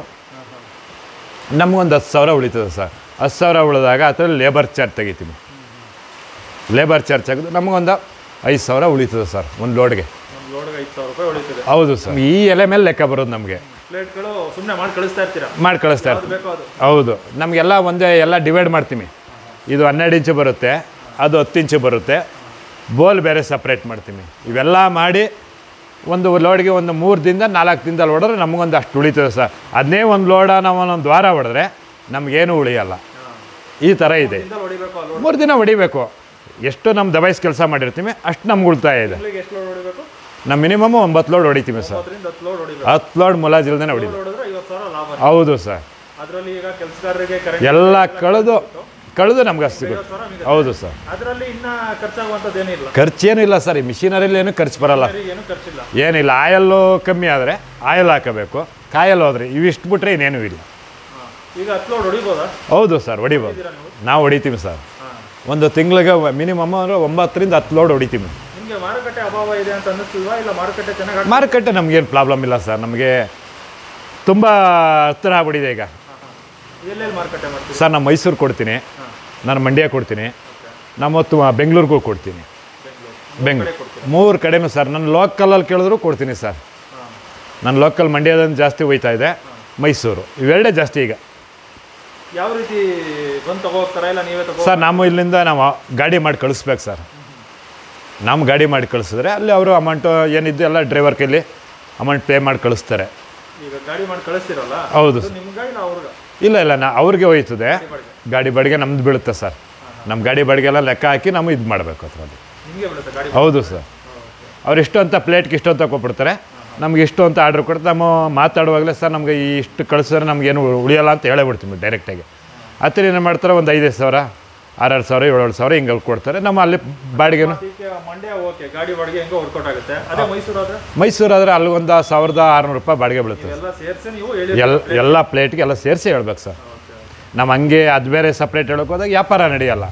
ನಮಗೊಂದು ಹತ್ತು ಸಾವಿರ ಉಳಿತದೆ ಸರ್ ಹತ್ತು ಸಾವಿರ ಉಳಿದಾಗ ಅದರಲ್ಲಿ ಲೇಬರ್ ಚಾರ್ಜ್ ತೆಗಿತೀವಿ ಲೇಬರ್ ಚಾರ್ಜ್ ತೆಗೆದು ನಮಗೊಂದು ಐದು ಸಾವಿರ ಉಳಿತದೆ ಸರ್ ಒಂದು ಲೋಡ್ಗೆ ಒಂದು ಲೋಡ್ಗೆ ಐದು ಸಾವಿರ ರೂಪಾಯಿ ಉಳಿತದೆ ಹೌದು ಸರ್ ಈ ಎಲೆ ಮೇಲೆ ಲೆಕ್ಕ ಬರೋದು ನಮಗೆ ಪ್ಲೇಟ್ಗಳು ಸುಮ್ಮನೆ ಮಾಡಿ ಕಳಿಸ್ತಾ ಇರ್ತೀರಾ ಮಾಡಿ ಕಳಿಸ್ತಾ ಯಾವ್ದು ಇರ್ತೀವಿ ಬೇಕೋ ಅದು ಹೌದು ನಮಗೆಲ್ಲ ಒಂದೇ ಎಲ್ಲ ಡಿವೈಡ್ ಮಾಡ್ತೀವಿ ಇದು ಹನ್ನೆರಡು ಇಂಚು ಬರುತ್ತೆ ಅದು ಹತ್ತು ಇಂಚು ಬರುತ್ತೆ ಬೋಲ್ ಬೇರೆ ಸಪ್ರೇಟ್ ಮಾಡ್ತೀವಿ ಇವೆಲ್ಲ ಮಾಡಿ ಒಂದು ಲೋಡ್ಗೆ ಒಂದು ಮೂರು ದಿನದ ನಾಲ್ಕು ದಿನದಲ್ಲಿ ಹೊಡೆದ್ರೆ ನಮಗೊಂದು ಅಷ್ಟು ಉಳಿತದೆ ಸರ್ ಅದನ್ನೇ ಒಂದು ಲೋಡ ನಾವು ಒಂದೊಂದು ವಾರ ಹೊಡೆದ್ರೆ ನಮಗೇನು ಉಳಿಯಲ್ಲ ಈ ಥರ ಇದೆ ಇಂದ ಹೊಡಿಬೇಕು ಆ ಲೋಡ್ ಮೂರು ದಿನ ಹೊಡಿಬೇಕು ಎಷ್ಟು ನಮ್ಮ ದಬಾಯಿಸ್ ಕೆಲಸ ಮಾಡಿರ್ತೀವಿ ಅಷ್ಟು ನಮ್ಗೆ ಉಳಿತಾಯ ಇದೆ ತಿಂಗಳಿಗೆ ಎಷ್ಟು ಲೋಡ್ ಹೊಡಿಬೇಕು ನಮ್ಮ ಮಿನಿಮಮ್ ಒಂಬತ್ತು ಲೋಡ್ ಹೊಡಿತೀವಿ ಸರ್ ಅದರಿಂದ ಹತ್ತು ಲೋಡ್ ಹೊಡಿಬೇಕು ಹತ್ತು ಲೋಡ್ ಮುಲಾಜಿಲ್ದೇ ಹೊಡಿತೀವಿ ಲೋಡ್ ಹೊಡೆದ್ರೆ ಐವತ್ತು ಸಾವಿರ ಲಾಭ ಹೌದು ಸರ್ ಅದರಲ್ಲಿ ಈಗ ಕೆಲಸಗಾರರಿಗೆ ಕರೆಂಟ್ ಎಲ್ಲ ಕಳೆದು ಕಳೆದು ನಮ್ಗೆ ಅಷ್ಟು ಸಿಗುತ್ತೆ ಐವತ್ತು ಸಾವಿರ ಮಿಗುತ್ತೆ ಹೌದು ಸರ್ ಅದರಲ್ಲಿ ಇನ್ನ ಖರ್ಚಾಗುವಂಥದ್ದು ಏನಿಲ್ಲ ಖರ್ಚೇನು ಇಲ್ಲ ಸರ್ ಈ ಮಿಷಿನರಿಲಿ ಏನು ಖರ್ಚು ಬರಲ್ಲ ಏನು ಖರ್ಚಿಲ್ಲ ಏನಿಲ್ಲ ಆಯಲ್ಲು ಕಮ್ಮಿ ಆದರೆ ಆಯಲ್ ಹಾಕಬೇಕು ಕಾಯಲ್ ಹೋದ್ರೆ ಇವಿಷ್ಟು ಬಿಟ್ರೆ ಇನ್ನೇನು ಇಲ್ಲ ಹಾ. ಈಗ ಹತ್ತು ಲೋಡ್ ಹೊಡಿಬೋದಾ ಹೌದು ಸರ್ ಹೊಡಿಬೋದು ಹೊಡಿತೀರಾ ನೀವು ನಾವು ಹೊಡಿತೀವಿ ಸರ್ ಹಾಂ ಒಂದು ತಿಂಗಳಿಗೆ ಮಿನಿಮಮ್ ಅಂದರೆ ಒಂಬತ್ತರಿಂದ ಹತ್ತು ಲೋಡ್ ಹೊಡಿತೀವಿ ನಿಮಗೆ ಮಾರುಕಟ್ಟೆ ಅಭಾವ ಇದೆ ಅಂತ ಅನ್ನಿಸ್ತಿಲ್ವಾ ಇಲ್ಲ ಮಾರುಕಟ್ಟೆ ಚೆನ್ನಾಗಿ ಮಾರುಕಟ್ಟೆ ನಮಗೇನು ಪ್ರಾಬ್ಲಮ್ ಇಲ್ಲ ಸರ್ ನಮಗೆ ತುಂಬ ಹತ್ತಿರ ಆಗ್ಬಿಟ್ಟಿದೆ ಈಗ ಎಲ್ಲೆಲ್ಲಿ ಮಾರುಕಟ್ಟೆ ಮಾಡ್ತೀವಿ ಸರ್ ನಾನು ಮೈಸೂರು ಕೊಡ್ತೀನಿ ನಾನು ಮಂಡ್ಯ ಕೊಡ್ತೀನಿ ನಮ್ಮ ಹೊತ್ತು ಬೆಂಗಳೂರಿಗೂ ಕೊಡ್ತೀನಿ ಬೆಂಗಳೂರು ಮೂರು ಕಡೆನೂ ಸರ್ ನನ್ನ ಲೋಕಲಲ್ಲಿ ಕೇಳಿದ್ರು ಕೊಡ್ತೀನಿ ಸರ್ ಹಾಂ ನನ್ನ ಲೋಕಲ್ ಮಂಡ್ಯದಲ್ಲಿ ಜಾಸ್ತಿ ಹೋಯ್ತಾ ಇದೆ ಮೈಸೂರು ಇವೆರಡೇ ಜಾಸ್ತಿ ಈಗ ಯಾವ ರೀತಿ ಬಂದು ತಗೋಗ್ತಾರಾ ಇಲ್ಲ ನೀವೇ ತಗೋ ಸರ್ ನಾವು ಇಲ್ಲಿಂದ ನಾವು ಗಾಡಿ ಮಾಡಿ ಕಳಿಸ್ಬೇಕು ಸರ್ ನಮ್ಮ ಗಾಡಿ ಮಾಡಿ ಕಳಿಸಿದ್ರೆ ಅಲ್ಲಿ ಅವರು ಅಮೌಂಟು ಏನಿದ್ದು ಎಲ್ಲ ಡ್ರೈವರ್ ಕೈಲಿ ಅಮೌಂಟ್ ಪೇ ಮಾಡಿ ಕಳಿಸ್ತಾರೆ ಈಗ ಗಾಡಿ ಮಾಡಿ ಕಳಿಸ್ತಿರಲ್ಲ ಹೌದು ಅದು ನಿಮ್ಗ ಇಲ್ಲ ಅವ್ರಿಗ ಇಲ್ಲ ಇಲ್ಲ ನಾ ಅವ್ರಿಗೆ ಹೋಯ್ತದೆ ಗಾಡಿ ಬಾಡಿಗೆ ನಮ್ದು ಬೀಳುತ್ತೆ ಸರ್ ನಮ್ಮ ಗಾಡಿ ಬಾಡಿಗೆ ಎಲ್ಲ ಲೆಕ್ಕ ಹಾಕಿ ನಾವು ಇದು ಮಾಡಬೇಕು ಅದರಲ್ಲಿ ನಿಮಗೆ ಬೀಳುತ್ತೆ ಗಾಡಿ ಹೌದು ಸರ್ ಅವ್ರು ಇಷ್ಟು ಅಂತ ಪ್ಲೇಟ್ಗೆ ಇಷ್ಟು ಅಂತ ಕೊಟ್ಬಿಡ್ತಾರೆ ನಮ್ಗೆ ಇಷ್ಟು ಅಂತ ಆರ್ಡ್ರ್ ಕೊಡ್ತಾರೆ ನಮ್ಮ ಮಾತಾಡುವಾಗಲೇ ಸರ್ ನಮಗೆ ಈ ಇಷ್ಟು ಕಳಿಸಿದ್ರೆ ನಮಗೇನು ಉಳಿಯಲ್ಲ ಅಂತ ಹೇಳೇ ಬಿಡ್ತೀವಿ ಡೈರೆಕ್ಟಾಗಿ ಹತ್ತಿರ ಏನು ಮಾಡ್ತಾರೆ ಒಂದು ಐದೈದು ಸಾವಿರ ಆರಾರು ಸಾವಿರ ಏಳೇಳು ಸಾವಿರ ಹಿಂಗೆ ಕೊಡ್ತಾರೆ ನಮ್ಮ ಅಲ್ಲಿ ಬಾಡಿಗೆನು ಅದಕ್ಕೆ ಮಂಡ್ಯ ಓಕೆ ಗಾಡಿ ಬಾಡಿಗೆ ಹೆಂಗೋ ವರ್ಕೌಟ್ ಆಗುತ್ತೆ ಅದೇ ಮೈಸೂರು ಆದ್ರೆ ಮೈಸೂರು ಆದರೆ ಅಲ್ಲಿ ಒಂದು ಸಾವಿರದ ಆರುನೂರು ರೂಪಾಯಿ ಬಾಡಿಗೆ ಬೀಳುತ್ತೆ ಎಲ್ಲ ಸೇರಿಸಿ ನೀವು ಹೇಳಿ ಎಲ್ಲ ಎಲ್ಲ ಪ್ಲೇಟ್ಗೆ ಎಲ್ಲ ಸೇರಿಸಿ ಹೇಳ್ಬೇಕು ಸರ್ ನಮ್ಮ ಹಂಗೆ ಅದು ಬೇರೆ ಸಪ್ರೇಟ್ ಹೇಳೋಕೆ ಹೋದಾಗ ವ್ಯಾಪಾರ ನಡೆಯಲ್ಲ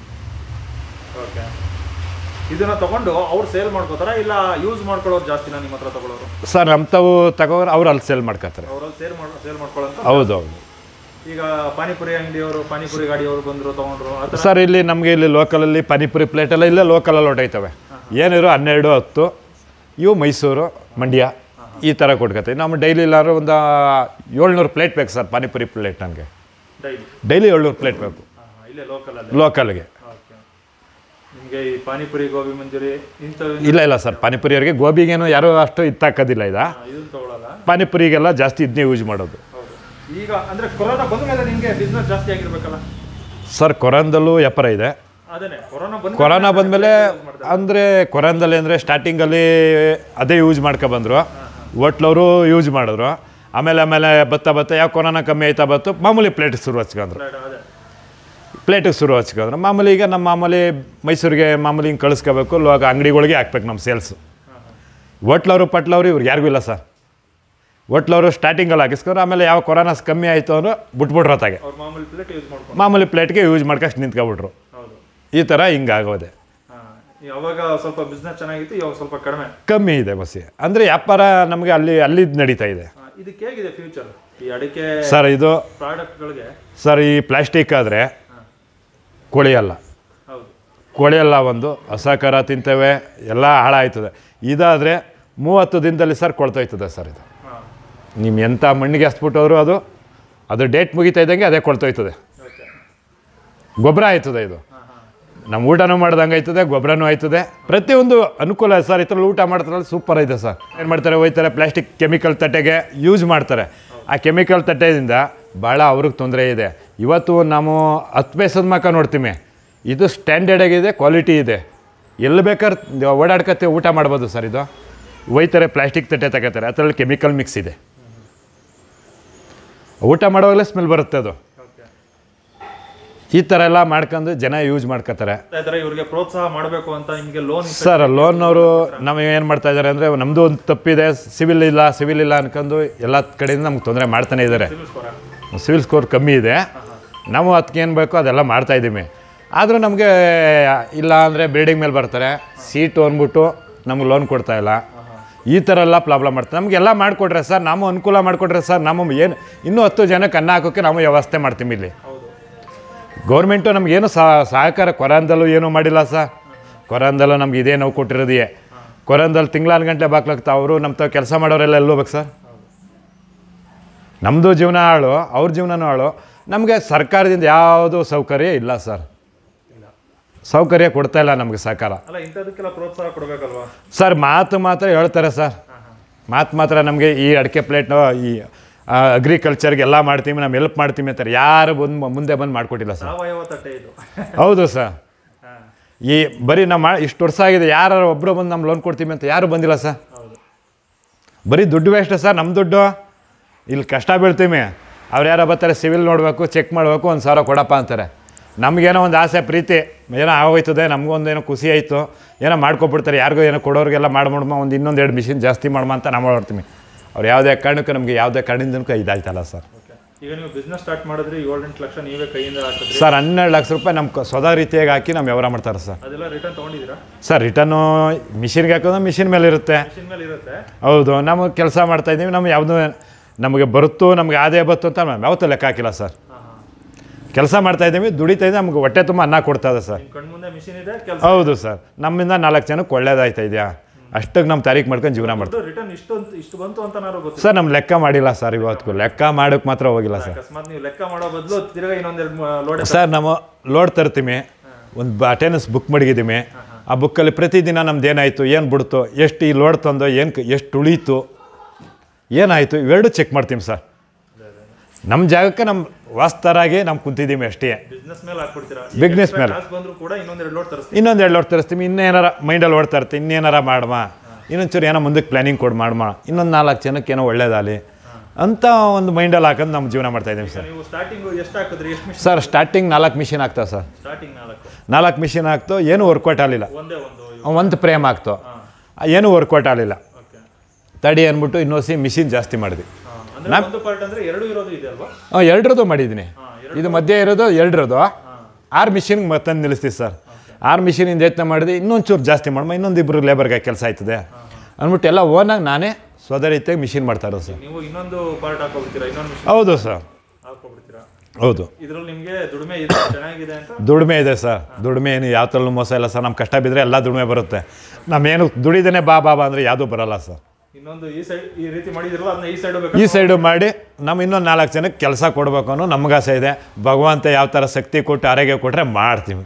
ಓಕೆ ಇದನ್ನ ತಗೊಂಡು ಅವ್ರು ಸೇಲ್ ಮಾಡ್ಕೋತಾರ ಇಲ್ಲ ಯೂಸ್ ಮಾಡ್ಕೊಳ್ಳೋರು ಜಾಸ್ತಿನ ನಿಮ್ಮ ಹತ್ರ ತಗೊಳ್ಳೋರು ಸರ್ ನಮ್ಮ ತಾವು ತಗೋರು ಅವ್ರು ಅಲ್ಲಿ ಸೇಲ್ ಮಾಡ್ಕೊತಾರೆ ಅವ್ರಲ್ಲಿ ಸೇಲ್ ಮಾಡ್ ಸೇಲ್ ಮಾಡ್ಕೊಳ್ಳೋಂತ ಹೌದು ಹೌದು ಈಗ ಪಾನಿಪುರಿ ಅಂಗಡಿಯವರು ಪಾನಿಪುರಿ ಗಾಡಿಯವರು ಬಂದ್ರು ತಗೊಂಡ್ರು ಆ ಥರ ಸರ್ ಇಲ್ಲಿ ನಮಗೆ ಇಲ್ಲಿ ಲೋಕಲಲ್ಲಿ ಪಾನಿಪುರಿ ಪ್ಲೇಟ್ ಎಲ್ಲ ಇಲ್ಲೇ ಲೋಕಲಲ್ಲಿ ಹೊಟ್ಟೈತವೆ ಏನಿರೋ ಹನ್ನೆರಡು ಹತ್ತು ಇವು ಮೈಸೂರು ಮಂಡ್ಯ ಈ ಥರ ಕೊಟ್ಕೊತೀವಿ ನಮ್ಮ ಡೈಲಿ ಇಲ್ಲಾಂದ್ರೆ ಒಂದು ಏಳ್ನೂರು ಪ್ಲೇಟ್ ಬೇಕು ಸರ್ ಪಾನಿಪುರಿ ಪ್ಲೇಟ್ ನನಗೆ ಡೈಲಿ ಡೈಲಿ ಏಳ್ನೂರು ಪ್ಲೇಟ್ ಬೇಕು ಇಲ್ಲೇ ಲೋಕಲ್ ಅಲ್ಲಿ ಲೋಕಲ್ಗೆ ಓಕೆ ನಿಮಗೆ ಈ ಪಾನಿಪುರಿ ಗೋಬಿ ಮಂಚೂರಿ ಇಂಥವು ಇಲ್ಲ ಇಲ್ಲ ಸರ್ ಪಾನಿಪುರಿಯವ್ರಿಗೆ ಗೋಬಿಗೇನು ಯಾರೂ ಅಷ್ಟು ಇತ್ತಾಕೋದಿಲ್ಲ ಇದ ಇದನ್ನ ತಗೊಳಲ್ಲ ಪಾನಿಪುರಿಗೆಲ್ಲ ಜಾಸ್ತಿ ಇದನ್ನೇ ಯೂಸ್ ಮಾಡೋದು ಹೌದು ಈಗ ಅಂದ್ರೆ ಕೊರೋನಾ ಬಂದ ಮೇಲೆ ನಿಮಗೆ ಬಿಸ್ನೆಸ್ ಜಾಸ್ತಿ ಆಗಿರ್ಬೇಕಲ್ಲ ಸರ್ ಕೊರೋನದಲ್ಲೂ ವ್ಯಾಪಾರ ಇದೆ ಅದೇನೆ ಕೊರೋನಾ ಬಂದ ಕೊರೋನಾ ಬಂದಮೇಲೆ ಅಂದರೆ ಕೊರೋನದಲ್ಲಿ ಅಂದರೆ ಸ್ಟಾರ್ಟಿಂಗಲ್ಲಿ ಅದೇ ಯೂಸ್ ಮಾಡ್ಕೊಬಂದರು ಹೋಟ್ಲವರು ಯೂಸ್ ಮಾಡಿದ್ರು ಆಮೇಲೆ ಆಮೇಲೆ ಬತ್ತ ಬತ್ತ ಯಾವ ಕೊರೋನಾ ಕಮ್ಮಿ ಆಯ್ತಾ ಬತ್ತು ಮಾಮೂಲಿ ಪ್ಲೇಟ್ ಶುರು ಹಚ್ಕೊಂಡ್ರು ಅದೇ ಪ್ಲೇಟಿಗೆ ಶುರು ಹಚ್ಕೊಂಡ್ರು ಮಾಮೂಲಿ ಈಗ ನಮ್ಮ ಮಾಮೂಲಿ ಮೈಸೂರಿಗೆ ಮಾಮೂಲಿ ಹಿಂಗೆ ಕಳಿಸ್ಕೋಬೇಕು ಲೋಗ ಅಂಗಡಿಗಳಿಗೆ ಹಾಕ್ಬೇಕು ನಮ್ಮ ಸೇಲ್ಸು ಹೋಟ್ಲವರು ಪಟ್ಲವರು ಇವ್ರಿಗೆ ಯಾರಿಗೂ ಇಲ್ಲ ಸರ್ ಹೋಟ್ಲವರು ಸ್ಟಾರ್ಟಿಂಗಲ್ಲಿ ಹಾಕಿಸ್ಕೊಂಡ್ರು ಆಮೇಲೆ ಯಾವ ಕೊರೋನಾ ಕಮ್ಮಿ ಆಯಿತು ಅಂದ್ರೆ ಬಿಟ್ಬಿಟ್ರು ಹೊತ್ತಾಗೆ ಅವ್ರು ಮಾಮೂಲಿ ಪ್ಲೇಟ್ ಯೂಸ್ ಮಾಡ್ಕೊಂಡು ಮಾಮೂಲಿ ಪ್ಲೇಟ್ಗೆ ಯೂಸ್ ಮಾಡ್ಕಷ್ಟು ನಿಂತ್ಕೊಬಿಟ್ರು ಹೌದು ಈ ಥರ ಹಿಂಗಾಗೋದೆ ಹಾಂ ಅವಾಗ ಸ್ವಲ್ಪ ಬಿಸ್ನೆಸ್ ಚೆನ್ನಾಗಿತ್ತು ಇವಾಗ ಸ್ವಲ್ಪ ಕಡಿಮೆ ಕಮ್ಮಿ ಇದೆ ಬಸ್ಸಿ ಅಂದರೆ ವ್ಯಾಪಾರ ನಮಗೆ ಅಲ್ಲಿ ಅಲ್ಲಿದ್ದು ನಡೀತಾ ಇದೆ ಹಾ, ಇದಕ್ಕೆ ಹೇಗಿದೆ ಫ್ಯೂಚರ್ ಈ ಅಡಿಕೆ ಸರ್ ಇದು ಪ್ರಾಡಕ್ಟ್ಗಳಿಗೆ ಸರ್ ಈ ಪ್ಲಾಸ್ಟಿಕ್ ಆದರೆ ಕೊಳೆಯಲ್ಲ ಹೌದು ಕೊಳೆಯಲ್ಲ ಒಂದು ಹಸಕರ ತಿಂತೇವೆ ಎಲ್ಲ ಹಾಳಾಯ್ತದೆ ಇದಾದರೆ ಮೂವತ್ತು ದಿನದಲ್ಲಿ ಸರ್ ಕೊಳ್ತೋಯ್ತದೆ ಸರ್ ಇದು ಹಾಂ ನಿಮ್ಮ ಎಂಥ ಮಣ್ಣಿಗೆ ಹಸ್ಬಿಟ್ಟವರು ಅದು ಅದು ಡೇಟ್ ಮುಗಿತಾ ಇದ್ದಂಗೆ ಅದೇ ಕೊಳ್ತೋಯ್ತದೆ ಓಕೆ ಗೊಬ್ಬರ ಆಯ್ತದೆ ಇದು ಹಾಂ ಹಾಂ ನಮ್ಮ ಊಟನೂ ಮಾಡ್ದಂಗೆ ಆಯ್ತದೆ ಗೊಬ್ಬರನೂ ಆಯ್ತದೆ ಪ್ರತಿಯೊಂದು ಅನುಕೂಲ ಇದೆ ಸರ್ ಇದ್ರಲ್ಲಿ ಊಟ ಮಾಡ್ತಾರಲ್ಲ ಸೂಪರ್ ಇದೆ ಸರ್ ಏನು ಮಾಡ್ತಾರೆ ಹೋಯ್ತಾರೆ ಪ್ಲಾಸ್ಟಿಕ್ ಕೆಮಿಕಲ್ ತಟ್ಟೆಗೆ ಯೂಸ್ ಮಾಡ್ತಾರೆ ಆ ಕೆಮಿಕಲ್ ತಟ್ಟೆಯಿಂದ ಭಾಳ ಅವ್ರಿಗೆ ತೊಂದರೆ ಇದೆ ಇವತ್ತು ನಾವು ಹತ್ತು ಪೈಸದ ಮಕ್ಕ ನೋಡ್ತೀವಿ ಇದು ಸ್ಟ್ಯಾಂಡರ್ಡ್ ಆಗಿದೆ ಕ್ವಾಲಿಟಿ ಇದೆ ಎಲ್ಲಿ ಬೇಕಾದ್ರೆ ಓಡಾಡ್ಕತ್ತೆ ಊಟ ಮಾಡ್ಬೋದು ಸರ್ ಇದು ಒಯ್ತಾರೆ ಪ್ಲಾಸ್ಟಿಕ್ ತಟ್ಟೆ ತಗೋತಾರೆ ಅದರಲ್ಲಿ ಕೆಮಿಕಲ್ ಮಿಕ್ಸ್ ಇದೆ ಊಟ ಮಾಡುವಾಗಲೇ ಸ್ಮೆಲ್ ಬರುತ್ತೆ ಅದು ಓಕೆ ಈ ಥರ ಎಲ್ಲ ಮಾಡ್ಕೊಂಡು ಜನ ಯೂಸ್ ಮಾಡ್ಕೋತಾರೆ ಇದ್ರೆ ಇವ್ರಿಗೆ ಪ್ರೋತ್ಸಾಹ ಮಾಡಬೇಕು ಅಂತ ನಿಮಗೆ ಲೋನ್ ಸರ್ ಲೋನ್ನವರು ನಾವು ಏನು ಮಾಡ್ತಾ ಇದ್ದಾರೆ ಅಂದರೆ ನಮ್ಮದು ಒಂದು ತಪ್ಪಿದೆ ಸಿವಿಲ್ ಇಲ್ಲ ಸಿವಿಲ್ ಇಲ್ಲ ಅನ್ಕೊಂಡು ಎಲ್ಲ ಕಡೆಯಿಂದ ನಮ್ಗೆ ತೊಂದರೆ ಮಾಡ್ತಾನೆ ಇದ್ದಾರೆ ಸಿವಿಲ್ ಸ್ಕೋರ ಸಿವಿಲ್ ಸ್ಕೋರ್ ಕಮ್ಮಿ ಇದೆ ನಾವು ಅದಕ್ಕೆ ಏನು ಬೇಕೋ ಅದೆಲ್ಲ ಮಾಡ್ತಾ ಇದ್ದೀವಿ ಆದರೂ ನಮಗೆ ಇಲ್ಲ ಅಂದರೆ ಬಿಲ್ಡಿಂಗ್ ಮೇಲೆ ಬರ್ತಾರೆ ಸೀಟು ಅಂದ್ಬಿಟ್ಟು ನಮ್ಗೆ ಲೋನ್ ಕೊಡ್ತಾ ಇಲ್ಲ ಈ ಥರ ಎಲ್ಲ ಪ್ರಾಬ್ಲಮ್ ಮಾಡ್ತಾರೆ ನಮಗೆಲ್ಲ ಮಾಡಿಕೊಟ್ರೆ ಸರ್ ನಾವು ಅನುಕೂಲ ಮಾಡಿಕೊಟ್ರೆ ಸರ್ ನಮ್ಮ ಏನು ಇನ್ನೂ ಹತ್ತು ಜನಕ್ಕೆ ಅನ್ನ ಹಾಕೋಕ್ಕೆ ನಾವು ವ್ಯವಸ್ಥೆ ಮಾಡ್ತೀವಿ ಇಲ್ಲಿ ಹೌದು ಗೌರ್ಮೆಂಟು ನಮಗೇನು ಸಹಕಾರ ಕೊರೋನದಲ್ಲೂ ಏನೂ ಮಾಡಿಲ್ಲ ಸರ್ ಕೊರೋನದಲ್ಲೂ ನಮ್ಗೆ ಇದೇ ನೋವು ಕೊಟ್ಟಿರೋದೇ ಕೊರೋನದಲ್ಲಿ ತಿಂಗಳಾರು ಗಂಟೆ ಬಾಕ್ಲಾಗ್ತಾ ಅವರು ನಮ್ಮ ತಾವು ಕೆಲಸ ಮಾಡೋರೆಲ್ಲ ಎಲ್ಲಿ ಹೋಗ್ಬೇಕು ಸರ್ ನಮ್ಮದು ಜೀವನ ಹಾಳು ಅವ್ರ ಜೀವನನೂ ಹಾಳು ನಮಗೆ ಸರ್ಕಾರದಿಂದ ಯಾವುದೂ ಸೌಕರ್ಯ ಇಲ್ಲ ಸರ್ ಇಲ್ಲ ಸೌಕರ್ಯ ಕೊಡ್ತಾ ಇಲ್ಲ ನಮಗೆ ಸಹಕಾರ ಅಲ್ಲ ಇಂಥದಕ್ಕೆಲ್ಲ ಪ್ರೋತ್ಸಾಹ ಕೊಡಬೇಕಲ್ವಾ ಸರ್ ಮಾತು ಮಾತ್ರ ಹೇಳ್ತಾರೆ ಸರ್ ಹಾಂ ಹಾಂ ಮಾತು ಮಾತ್ರ ನಮಗೆ ಈ ಅಡಿಕೆ ಪ್ಲೇಟ್ನ ಈ ಅಗ್ರಿಕಲ್ಚರ್ಗೆ ಎಲ್ಲ ಮಾಡ್ತೀವಿ ನಾವು ಹೆಲ್ಪ್ ಮಾಡ್ತೀವಿ ಅಂತಾರೆ ಯಾರು ಬಂದು ಮುಂದೆ ಬಂದು ಮಾಡಿಕೊಟ್ಟಿಲ್ಲ ಸರ್ ಸಾವಯವ ತಟ್ಟೆ ಇದು ಹೌದು ಸರ್ ಹಾಂ ಈ ಬರೀ ನಾವು ಮಾ ಇಷ್ಟು ವರ್ಷ ಆಗಿದೆ ಯಾರು ಒಬ್ಬರು ಬಂದು ನಮ್ಮ ಲೋನ್ ಕೊಡ್ತೀವಿ ಅಂತ ಯಾರು ಬಂದಿಲ್ಲ ಸರ್ ಹೌದು ಬರೀ ದುಡ್ಡು ವೇಸ್ಟ್ ಸರ್ ನಮ್ಮ ದುಡ್ಡು ಇಲ್ಲಿ ಕಷ್ಟ ಬೀಳ್ತೀವಿ ಅವ್ರು ಯಾರೋ ಬರ್ತಾರೆ ಸಿವಿಲ್ ನೋಡಬೇಕು ಚೆಕ್ ಮಾಡಬೇಕು ಒಂದು ಸಾವಿರ ಕೊಡಪ್ಪ ಅಂತಾರೆ ನಮಗೇನೋ ಒಂದು ಆಸೆ ಪ್ರೀತಿ ಏನೋ ಆಗೋಯ್ತದೆ ನಮಗೊಂದು ಏನೋ ಖುಷಿ ಆಯಿತು ಏನೋ ಮಾಡ್ಕೊಬಿಡ್ತಾರೆ ಯಾರಿಗೋ ಏನೋ ಕೊಡೋರಿಗೆಲ್ಲ ಮಾಡ್ಬಿಡ್ಮ ಒಂದು ಇನ್ನೊಂದು ಎರಡು ಮಿಷಿನ್ ಜಾಸ್ತಿ ಮಾಡ್ಮ ಅಂತ ನಾವು ಮಾಡ್ತೀವಿ ಅವ್ರು ಯಾವುದೇ ಕಾರಣಕ್ಕೂ ನಮಗೆ ಯಾವುದೇ ಕಾರಣದಿಂದನೂ ಇದಾಯ್ತಲ್ಲ ಸರ್ ಓಕೆ ಈಗ ನೀವು ಬಿಸ್ನೆಸ್ ಸ್ಟಾರ್ಟ್ ಮಾಡಿದ್ರಿ ಏಳೆಂಟು ಲಕ್ಷ ನೀವೇ ಕೈಯಿಂದ ಹಾಕಿದ್ರಿ ಸರ್ ಹನ್ನೆರಡು ಲಕ್ಷ ರೂಪಾಯಿ ನಮ್ಮ ಕ- ಸ್ವದಾ ರೀತಿಯಾಗಿ ಹಾಕಿ ನಾವು ವ್ಯವಹಾರ ಮಾಡ್ತಾರೆ ಸರ್ ಅದೆಲ್ಲ ರಿಟರ್ನ್ ತೊಗೊಂಡಿದ್ದೀರಾ ಸರ್ ರಿಟರ್ನು ಮಿಷಿನ್ಗೆ ಹಾಕೋದು ಮಿಷಿನ್ ಮೇಲೆ ಇರುತ್ತೆ ಮಿಷಿನ್ ಮೇಲೆ ಇರುತ್ತೆ ಹೌದು ನಾವು ಕೆಲಸ ಮಾಡ್ತಾ ಇದ್ದೀವಿ ನಮ್ಗೆ ಯಾವುದು ನಮಗೆ ಬರುತ್ತೋ ನಮಗೆ ಆದಾಯ ಬತ್ತು ಅಂತ ನಾವು ಯಾವತ್ತೂ ಲೆಕ್ಕ ಹಾಕಿಲ್ಲ ಸರ್ ಹಾಂ ಹಾಂ ಕೆಲಸ ಮಾಡ್ತಾ ಇದ್ದೀವಿ ದುಡಿತಾ ಇದ್ದೀವಿ ನಮ್ಗೆ ಹೊಟ್ಟೆ ತುಂಬ ಅನ್ನ ಕೊಡ್ತಾ ಇದೆ ಸರ್ ನಿಮ್ಮ ಕಣ್ಮುಂದೆ ಮಿಷಿನ್ ಇದೆ ಕೆಲಸ ಹೌದು ಸರ್ ನಮ್ಮಿಂದ ನಾಲ್ಕು ಜನಕ್ಕೆ ಒಳ್ಳೇದಾಯ್ತಾ ಇದೆಯಾ ಅಷ್ಟಕ್ಕೆ ನಮ್ಮ ತಾರೀಕು ಮಾಡ್ಕೊಂಡು ಜೀವನ ಮಾಡ್ತೀವಿ ರಿಟರ್ನ್ ಇಷ್ಟು ಅಂತ ಇಷ್ಟು ಬಂತು ಅಂತ ನಾನು ಗೊತ್ತಿಲ್ಲ ಸರ್ ನಮ್ಮ ಲೆಕ್ಕ ಮಾಡಿಲ್ಲ ಸರ್ ಇವತ್ತಿಗೂ ಲೆಕ್ಕ ಮಾಡೋಕ್ಕೆ ಮಾತ್ರ ಹೋಗಿಲ್ಲ ಸರ್ ಅಕಸ್ಮಾತ್ ನೀವು ಲೆಕ್ಕ ಮಾಡೋ ಬದಲು ತಿರ್ಗಾ ಇನ್ನೊಂದೆರಡು ಲೋಡ್ ಸರ್ ನಾವು ಲೋಡ್ ತರ್ತೀವಿ ಒಂದು ಅಟೆಂಡೆನ್ಸ್ ಬುಕ್ ಮಡಗಿದ್ದೀವಿ ಆ ಬುಕ್ಕಲ್ಲಿ ಪ್ರತಿದಿನ ನಮ್ದು ಏನಾಯಿತು ಏನು ಬಿಡ್ತು ಎಷ್ಟು ಈ ಲೋಡ್ ತಂದು ಏನು ಎಷ್ಟು ಉಳೀತು ಏನಾಯಿತು ಇವೆರಡು ಚೆಕ್ ಮಾಡ್ತೀವಿ ಸರ್ ನಮ್ಮ ಜಾಗಕ್ಕೆ ನಮ್ಮ ವಾಸ್ತರಾಗಿ ನಾವು ಕುಂತಿದ್ದೀವಿ ಅಷ್ಟೇ ಬಿಸ್ನೆಸ್ ಮೇಲೆ ಹಾಕ್ಬಿಡ್ತೀರಾ Business ಮೇಲೆ. ಕಾಸು ಬಂದ್ರು ಕೂಡ ಇನ್ನೊಂದೆರಡು ಲೋಡ್ ತರಿಸ್ತೀವಿ ಇನ್ನೊಂದು ಎರಡು ಲೋಡ್ ತರಿಸ್ತೀವಿ ಇನ್ನೇನಾರ ಮೈಂಡಲ್ಲಿ ಓಡ್ತಾ ಇರ್ತೀವಿ ಇನ್ನೇನಾರ ಮಾಡಮ್ಮ ಇನ್ನೊಂಚೂರು ಏನೋ ಮುಂದಕ್ಕೆ ಪ್ಲ್ಯಾನಿಂಗ್ ಕೊಡು ಮಾಡಮ್ಮ ಇನ್ನೊಂದು ನಾಲ್ಕು ಜನಕ್ಕೆ ಏನೋ ಒಳ್ಳೇದಾಗಲಿ ಅಂತ ಒಂದು ಮೈಂಡಲ್ಲಿ ಹಾಕೊಂಡು ನಮ್ಮ ಜೀವನ ಮಾಡ್ತಾ ಇದ್ದೀವಿ ಸರ್ ನೀವು ಸ್ಟಾರ್ಟಿಂಗ್ ಎಷ್ಟು ಹಾಕಿದ್ರಿ ಎಷ್ಟು ಮಿಷನ್ ಸರ್ ಸ್ಟಾರ್ಟಿಂಗ್ ನಾಲ್ಕು ಮಿಷಿನ್ ಆಗ್ತಾವೆ ಸರ್ ಸ್ಟಾರ್ಟಿಂಗ್ ನಾಲ್ಕು ನಾಲ್ಕು ಮಿಷಿನ್ ಆಗ್ತು ಏನೂ ವರ್ಕೌಟ್ ಆಗಲಿಲ್ಲ ಒಂದೇ ಒಂದು ಒಂದು ಪ್ರೇಮ್ ಆಗ್ತು ಏನೂ ವರ್ಕೌಟ್ ಆಗಲಿಲ್ಲ ಓಕೆ ತಡಿ ಅಂದ್ಬಿಟ್ಟು ಇನ್ನೊಸಿ ಮಿಷಿನ್ ಜಾಸ್ತಿ ಮಾಡಿದ್ವಿ ಅಂದ್ರೆ ಒಂದು ಪಾರ್ಟ್ ಅಂದ್ರೆ ಎರಡು ಇರೋದು ಇದೆ ಅಲ್ವಾ ಹಾಂ ಎರಡರದ್ದು ಮಾಡಿದ್ದೀನಿ ಇದು ಮಧ್ಯೆ ಇರೋದು ಎರಡರದ್ದು ಆರು ಮಿಷಿನ್ಗೆ ಮತ್ತೊಂದು ನಿಲ್ಲಿಸ್ತೀವಿ ಸರ್ ಆರು ಮಿಷಿನಿಂದ ಯತ್ನ ಮಾಡಿದ್ವಿ ಇನ್ನೊಂದು ಚೂರು ಜಾಸ್ತಿ ಮಾಡಮ್ಮ ಇನ್ನೊಂದು ಇಬ್ಬರು ಲೇಬರ್ಗೆ ಕೆಲಸ ಆಯ್ತದೆ ಅಂದ್ಬಿಟ್ಟು ಎಲ್ಲ ಓನಾಗಿ ನಾನೇ ಸ್ವದರೀತಿಯಾಗಿ ಮಿಷಿನ್ ಮಾಡ್ತಾ ಇರೋದು ಸರ್ ನೀವು ಇನ್ನೊಂದು ಪಾರ್ಟ್ ಹಾಕೋಬಿಡ್ತೀರಾ ಇನ್ನೊಂದು ಮಿಷನ್ ಹೌದು ಸರ್ ಹಾಕೋಬಿಡ್ತೀರಾ ಹೌದು ಇದ್ರಲ್ಲಿ ನಿಮ್ಗೆ ದುಡಿಮೆ ಇದೆ ಚೆನ್ನಾಗಿದೆ ಅಂತ ದುಡಿಮೆ ಇದೆ ಸರ್ ದುಡಿಮೆ ಏನು ಯಾವ ಥರಲ್ಲೂ ಮೋಸ ಇಲ್ಲ ಸರ್ ನಮ್ಮ ಕಷ್ಟ ಬಿದ್ದರೆ ಎಲ್ಲ ದುಡಿಮೆ ಬರುತ್ತೆ ನಮ್ಮೇನು ದುಡಿದೇನೆ ಬಾ ಬಾ ಬಾ ಅಂದರೆ ಯಾವುದೂ ಬರಲ್ಲ ಸರ್ ಇನ್ನೊಂದು ಈ ಸೈಡ್ ಈ ರೀತಿ ಮಾಡಿದಿರಲ್ಲ ಅದನ್ನ ಈ ಸೈಡ್ ಈ ಸೈಡು ಮಾಡಿ ನಮ್ಮ ಇನ್ನೊಂದು ನಾಲ್ಕು ಜನಕ್ಕೆ ಕೆಲಸ ಕೊಡಬೇಕು ಅನ್ನೋ ನಮ್ಗೆ ಆಸೆ ಇದೆ ಭಗವಂತ ಯಾವ ಥರ ಶಕ್ತಿ ಕೊಟ್ಟು ಆರೋಗ್ಯ ಕೊಟ್ಟರೆ ಮಾಡ್ತೀವಿ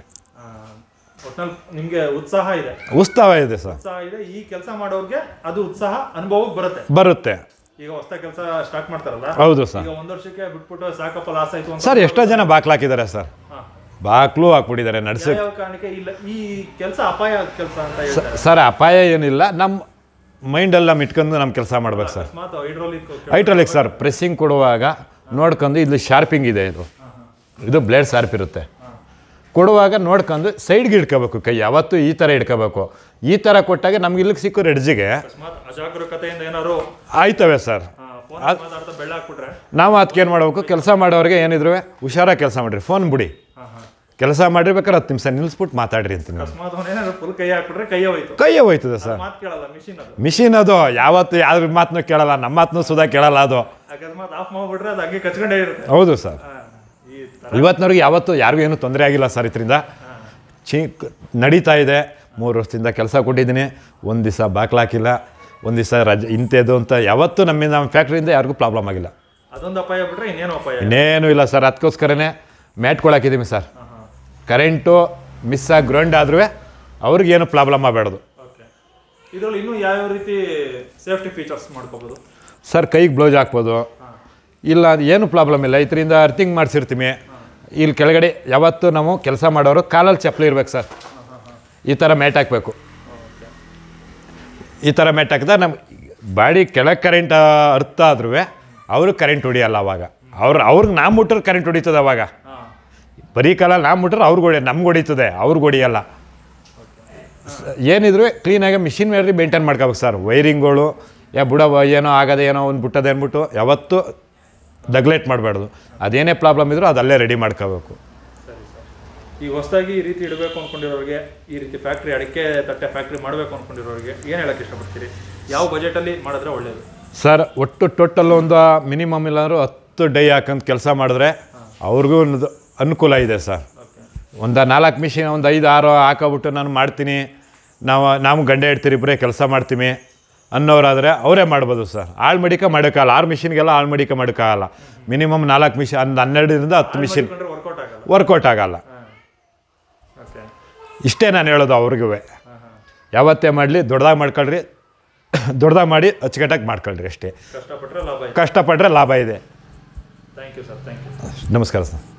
ಒಟ್ನಲ್ಲಿ ನಿಮ್ಗೆ ಉತ್ಸಾಹ ಇದೆ ಉತ್ಸವ ಇದೆ ಸರ್ ಉತ್ಸಾಹ ಇದೆ ಈ ಕೆಲಸ ಮಾಡೋರ್ಗೆ ಅದು ಉತ್ಸಾಹ ಅನುಭವಕ್ಕೆ ಬರುತ್ತೆ ಬರುತ್ತೆ ಈಗ ಹೊಸ ಕೆಲಸ ಸ್ಟಾರ್ಟ್ ಮಾಡ್ತಾರಲ್ಲ ಹೌದು ಸರ್ ಈಗ ಒಂದ್ ವರ್ಷಕ್ಕೆ ಬಿಟ್ಬಿಟ್ಟು ಸಾಕಪ್ಪ ಲಾಸ್ ಆಯ್ತು ಅಂತ ಸರ್ ಎಷ್ಟೋ ಜನ ಬಾಕ್ಲು ಹಾಕಿದ್ದಾರೆ ಸರ್ ಹಾ. ಬಾಕ್ಲು ಹಾಕ್ಬಿಟ್ಟಿದ್ದಾರೆ ನಡೆಸಿ ಯಾವ ಕಾರಣಕ್ಕೆ ಇಲ್ಲ ಈ ಕೆಲಸ ಅಪಾಯ ಕೆಲಸ ಅಂತ ಹೇಳ್ತಾರೆ ಸರ್ ಅಪಾಯ ಏನಿಲ್ಲ ನಮ್ಮ ಮೈಂಡಲ್ಲಿ ನಮ್ಮ ಇಟ್ಕೊಂಡು ನಮ್ಮ ಕೆಲಸ ಮಾಡ್ಬೇಕು ಸರ್ ಅಕಸ್ಮಾತ್ ಹೈಡ್ರೋಲಿಕ್ ಹೈಡ್ರಾಲಿಕ್ ಸರ್ ಪ್ರೆಸ್ಸಿಂಗ್ ಕೊಡುವಾಗ ನೋಡ್ಕೊಂಡು ಇಲ್ಲಿ ಶಾರ್ಪಿಂಗ್ ಇದೆ ಇದು ಇದು ಬ್ಲೇಡ್ ಶಾರ್ಪ್ ಇರುತ್ತೆ ಕೊಡುವಾಗ ನೋಡ್ಕೊಂಡು ಸೈಡ್ಗೆ ಇಟ್ಕೋಬೇಕು ಕೈ ಯಾವತ್ತೂ ಈ ಥರ ಇಟ್ಕೋಬೇಕು ಈ ಥರ ಕೊಟ್ಟಾಗ ನಮ್ಗೆ ಇಲ್ಲಿಗೆ ಸಿಕ್ಕೋ ರೆಡ್ಜಿಗೆ ಅಕಸ್ಮಾತ್ ಅಜಾಗರೂಕತೆಯಿಂದ ಏನಾದ್ರು ಆಯ್ತವೆ ಸರ್ ಫೋನ್ ಮಾತಾಡ್ತಾ ಬೆಳ್ಳ ಹಾಕ್ಬಿಟ್ರೆ ನಾವು ಅದಕ್ಕೆ ಏನು ಮಾಡಬೇಕು ಕೆಲಸ ಮಾಡೋರಿಗೆ ಏನಿದ್ರು ಹುಷಾರಾಗಿ ಕೆಲಸ ಮಾಡಿರಿ ಫೋನ್ ಬಿಡಿ ಹಾ ಹಾ ಕೆಲಸ ಮಾಡಿರ್ಬೇಕಾದ್ರೆ ಹತ್ತು ನಿಮಿಷ ನಿಲ್ಲಿಸ್ಬಿಟ್ಟು ಮಾತಾಡ್ರಿ ಅಂತೀನಿ ಅಕಸ್ಮಾತ್ ಅವನೇನಾದ್ರು ಫುಲ್ ಕೈ ಹಾಕ್ಬಿಟ್ರೆ ಕೈ ಹೋಯ್ತು ಕೈಯೇ ಹೋಯ್ತದೆ ಸರ್ ಮಾತು ಕೇಳಲ್ಲ ಮಿಷಿನ್ ಅದು ಮಿಷಿನ್ ಅದು ಯಾವತ್ತು ಯಾವ್ದ್ರ ಮಾತನ್ನು ಕೇಳಲ್ಲ ನಮ್ಮ ಮಾತನ್ನು ಸುಧಾ ಕೇಳಲ್ಲ ಅದು ಅಕಸ್ಮಾತ್ ಆಫ್ ಮಾಡ್ಬಿಟ್ರೆ ಅದು ಹಂಗೆ ಕಚ್ಕೊಂಡೇ ಇರುತ್ತೆ ಹೌದು ಸರ್ ಹಾ, ಈ ತರ ಇವತ್ತಿನವ್ರಿಗೆ ಯಾವತ್ತೂ ಯಾರಿಗೂ ಏನೂ ತೊಂದರೆ ಆಗಿಲ್ಲ ಸರ್ ಇದರಿಂದ ಚಿ ನಡೀತಾ ಇದೆ ಮೂರು ವರ್ಷದಿಂದ ಕೆಲಸ ಕೊಟ್ಟಿದ್ದೀನಿ ಒಂದು ದಿವಸ ಬಾಕ್ಲಾಕಿಲ್ಲ ಒಂದು ದಿವಸ ರಜೆ ಇಂಥದ್ದು ಅಂತ ಯಾವತ್ತೂ ನಮ್ಮಿಂದ ನಮ್ಮ ಫ್ಯಾಕ್ಟ್ರಿಯಿಂದ ಯಾರಿಗೂ ಪ್ರಾಬ್ಲಮ್ ಆಗಿಲ್ಲ ಅದೊಂದು ಅಪಾಯ ಬಿಟ್ರೆ ಇನ್ನೇನು ಅಪಾಯ ಇಲ್ಲ. ಇನ್ನೇನು ಇಲ್ಲ ಸರ್ ಅದಕ್ಕೋಸ್ಕರನೇ ಮ್ಯಾಟ್ಕೊಳಕಿದ್ದೀವಿ ಸರ್ ಹಾ ಹಾ ಕರೆಂಟು ಮಿಸ್ ಆಗಿ ಗ್ರೌಂಡ್ ಆದ್ರೂ ಅವ್ರಿಗೇನು ಪ್ರಾಬ್ಲಮ್ ಆಗಬಾರ್ದು ಓಕೆ ಇದರಲ್ಲಿ ಇನ್ನೂ ಯಾವ್ಯಾವ ರೀತಿ ಸೇಫ್ಟಿ ಫೀಚರ್ಸ್ ಮಾಡ್ಕೋಬೋದು ಸರ್ ಕೈಗೆ ಬ್ಲೌಸ್ ಹಾಕ್ಬೋದು ಇಲ್ಲ ಅದು ಏನು ಪ್ರಾಬ್ಲಮ್ ಇಲ್ಲ ಇದರಿಂದ ಅರ್ಥಿಂಗ್ ಮಾಡಿಸಿರ್ತೀವಿ ಇಲ್ಲಿ ಕೆಳಗಡೆ ಯಾವತ್ತೂ ನಾವು ಕೆಲಸ ಮಾಡೋರು ಕಾಲಲ್ಲಿ ಚಪ್ಪಲಿ ಇರ್ಬೇಕು ಸರ್ ಈ ಥರ ಮ್ಯಾಟ್ ಹಾಕಬೇಕು ಈ ಥರ ಮ್ಯಾಟ್ ಹಾಕಿದ್ರೆ ನಮ್ಮ ಬಾಡಿ ಕೆಳಗೆ ಕರೆಂಟ್ ಅರ್ಥ ಆದ್ರೂ ಅವರು ಕರೆಂಟ್ ಹೊಡಿಯಲ್ಲ ಅವಾಗ ಅವ್ರು ಅವ್ರಿಗೆ ನಾ ಮುಟ್ರೆ ಕರೆಂಟ್ ಹೊಡಿತದೆ ಅವಾಗ ಹಾಂ ಬರೀ ಕಾಲ ನಾ ಮುಟ್ರೆ ಅವ್ರಿಗೆ ಹೊಡಿ ನಮ್ಗೆ ಹೊಡಿತದೆ ಅವ್ರಿಗೆ ಹೊಡಿಯಲ್ಲ ಸ- ಏನಿದ್ರು ಕ್ಲೀನಾಗಿ ಮಿಷಿನ್ ಮೇಲೆ ಮೇಂಟೈನ್ ಮಾಡ್ಕೋಬೇಕು ಸರ್ ವೈರಿಂಗ್ಗಳು ಯಾ ಬುಡ ಏನೋ ಆಗದೆ ಏನೋ ಒಂದು ಬಿಟ್ಟದೆ ಅಂದ್ಬಿಟ್ಟು ಯಾವತ್ತೂ ಡಗ್ಲೇಟ್ ಮಾಡಬಾರ್ದು ಅದೇನೇ ಪ್ರಾಬ್ಲಮ್ ಇದ್ರೂ ಅದು ಅಲ್ಲೇ ರೆಡಿ ಮಾಡ್ಕೋಬೇಕು ಸರಿ ಸರ್ ಈಗ ಹೊಸದಾಗಿ ಈ ರೀತಿ ಇಡಬೇಕು ಅಂದ್ಕೊಂಡಿರೋರಿಗೆ ಈ ರೀತಿ ಫ್ಯಾಕ್ಟ್ರಿ ಅಡಿಕೆ ತಟ್ಟೆ ಫ್ಯಾಕ್ಟ್ರಿ ಮಾಡಬೇಕು ಅಂದ್ಕೊಂಡಿರೋರಿಗೆ ಏನು ಹೇಳಕ್ಕೆ ಇಷ್ಟಪಡ್ತೀರಿ ಯಾವ ಬಜೆಟಲ್ಲಿ ಮಾಡಿದ್ರೆ ಒಳ್ಳೆಯದು ಸರ್ ಒಟ್ಟು ಟೋಟಲ್ ಒಂದು ಮಿನಿಮಮ್ ಇಲ್ಲಾಂದ್ರೂ ಹತ್ತು ಡೈ ಹಾಕಂತ ಕೆಲಸ ಮಾಡಿದ್ರೆ ಅವ್ರಿಗೂ ಒಂದು ಅನುಕೂಲ ಇದೆ ಸರ್ ಓಕೆ ಒಂದು ನಾಲ್ಕು ಮಿಷಿನ್ ಒಂದು ಐದು ಆರು ಹಾಕೋಬಿಟ್ಟು ನಾನು ಮಾಡ್ತೀನಿ ನಾವು ನಾವು ಗಂಡ ಇಡ್ತೀರಿ ಇಬ್ಬರೇ ಕೆಲಸ ಮಾಡ್ತೀವಿ ಅನ್ನೋರಾದರೆ ಅವರೇ ಮಾಡ್ಬೋದು ಸರ್ ಆಳು ಮಡಿಕ ಮಾಡೋಕ್ಕಾಗಲ್ಲ ಆರು ಮಿಷಿನ್ಗೆಲ್ಲ ಆಳು ಮಡಿಕ ಮಾಡೋಕ್ಕಾಗಲ್ಲ ಮಿನಿಮಮ್ ನಾಲ್ಕು ಮಿಷಿನ್ ಒಂದು ಹನ್ನೆರಡರಿಂದ ಹತ್ತು ಮಿಷಿನ್ ಕಂಡ್ರೆ ವರ್ಕೌಟ್ ಆಗಲ್ಲ ವರ್ಕೌಟ್ ಆಗಲ್ಲ ಹಾಂ ಓಕೆ ಇಷ್ಟೇ ನಾನು ಹೇಳೋದು ಅವ್ರಿಗೂ ಹಾಂ ಹಾಂ ಯಾವತ್ತೇ ಮಾಡಲಿ ದೊಡ್ಡದಾಗಿ ಮಾಡ್ಕೊಳ್ರಿ ದೊಡ್ಡದಾಗಿ ಮಾಡಿ ಅಚ್ಚುಕಟ್ಟಾಗಿ ಮಾಡ್ಕೊಳ್ರಿ ಅಷ್ಟೇ ಕಷ್ಟಪಟ್ಟರೆ ಲಾಭ ಇದೆ ಕಷ್ಟಪಟ್ಟರೆ ಲಾಭ ಇದೆ thank you sir thank you ನಮಸ್ಕಾರ ಸರ್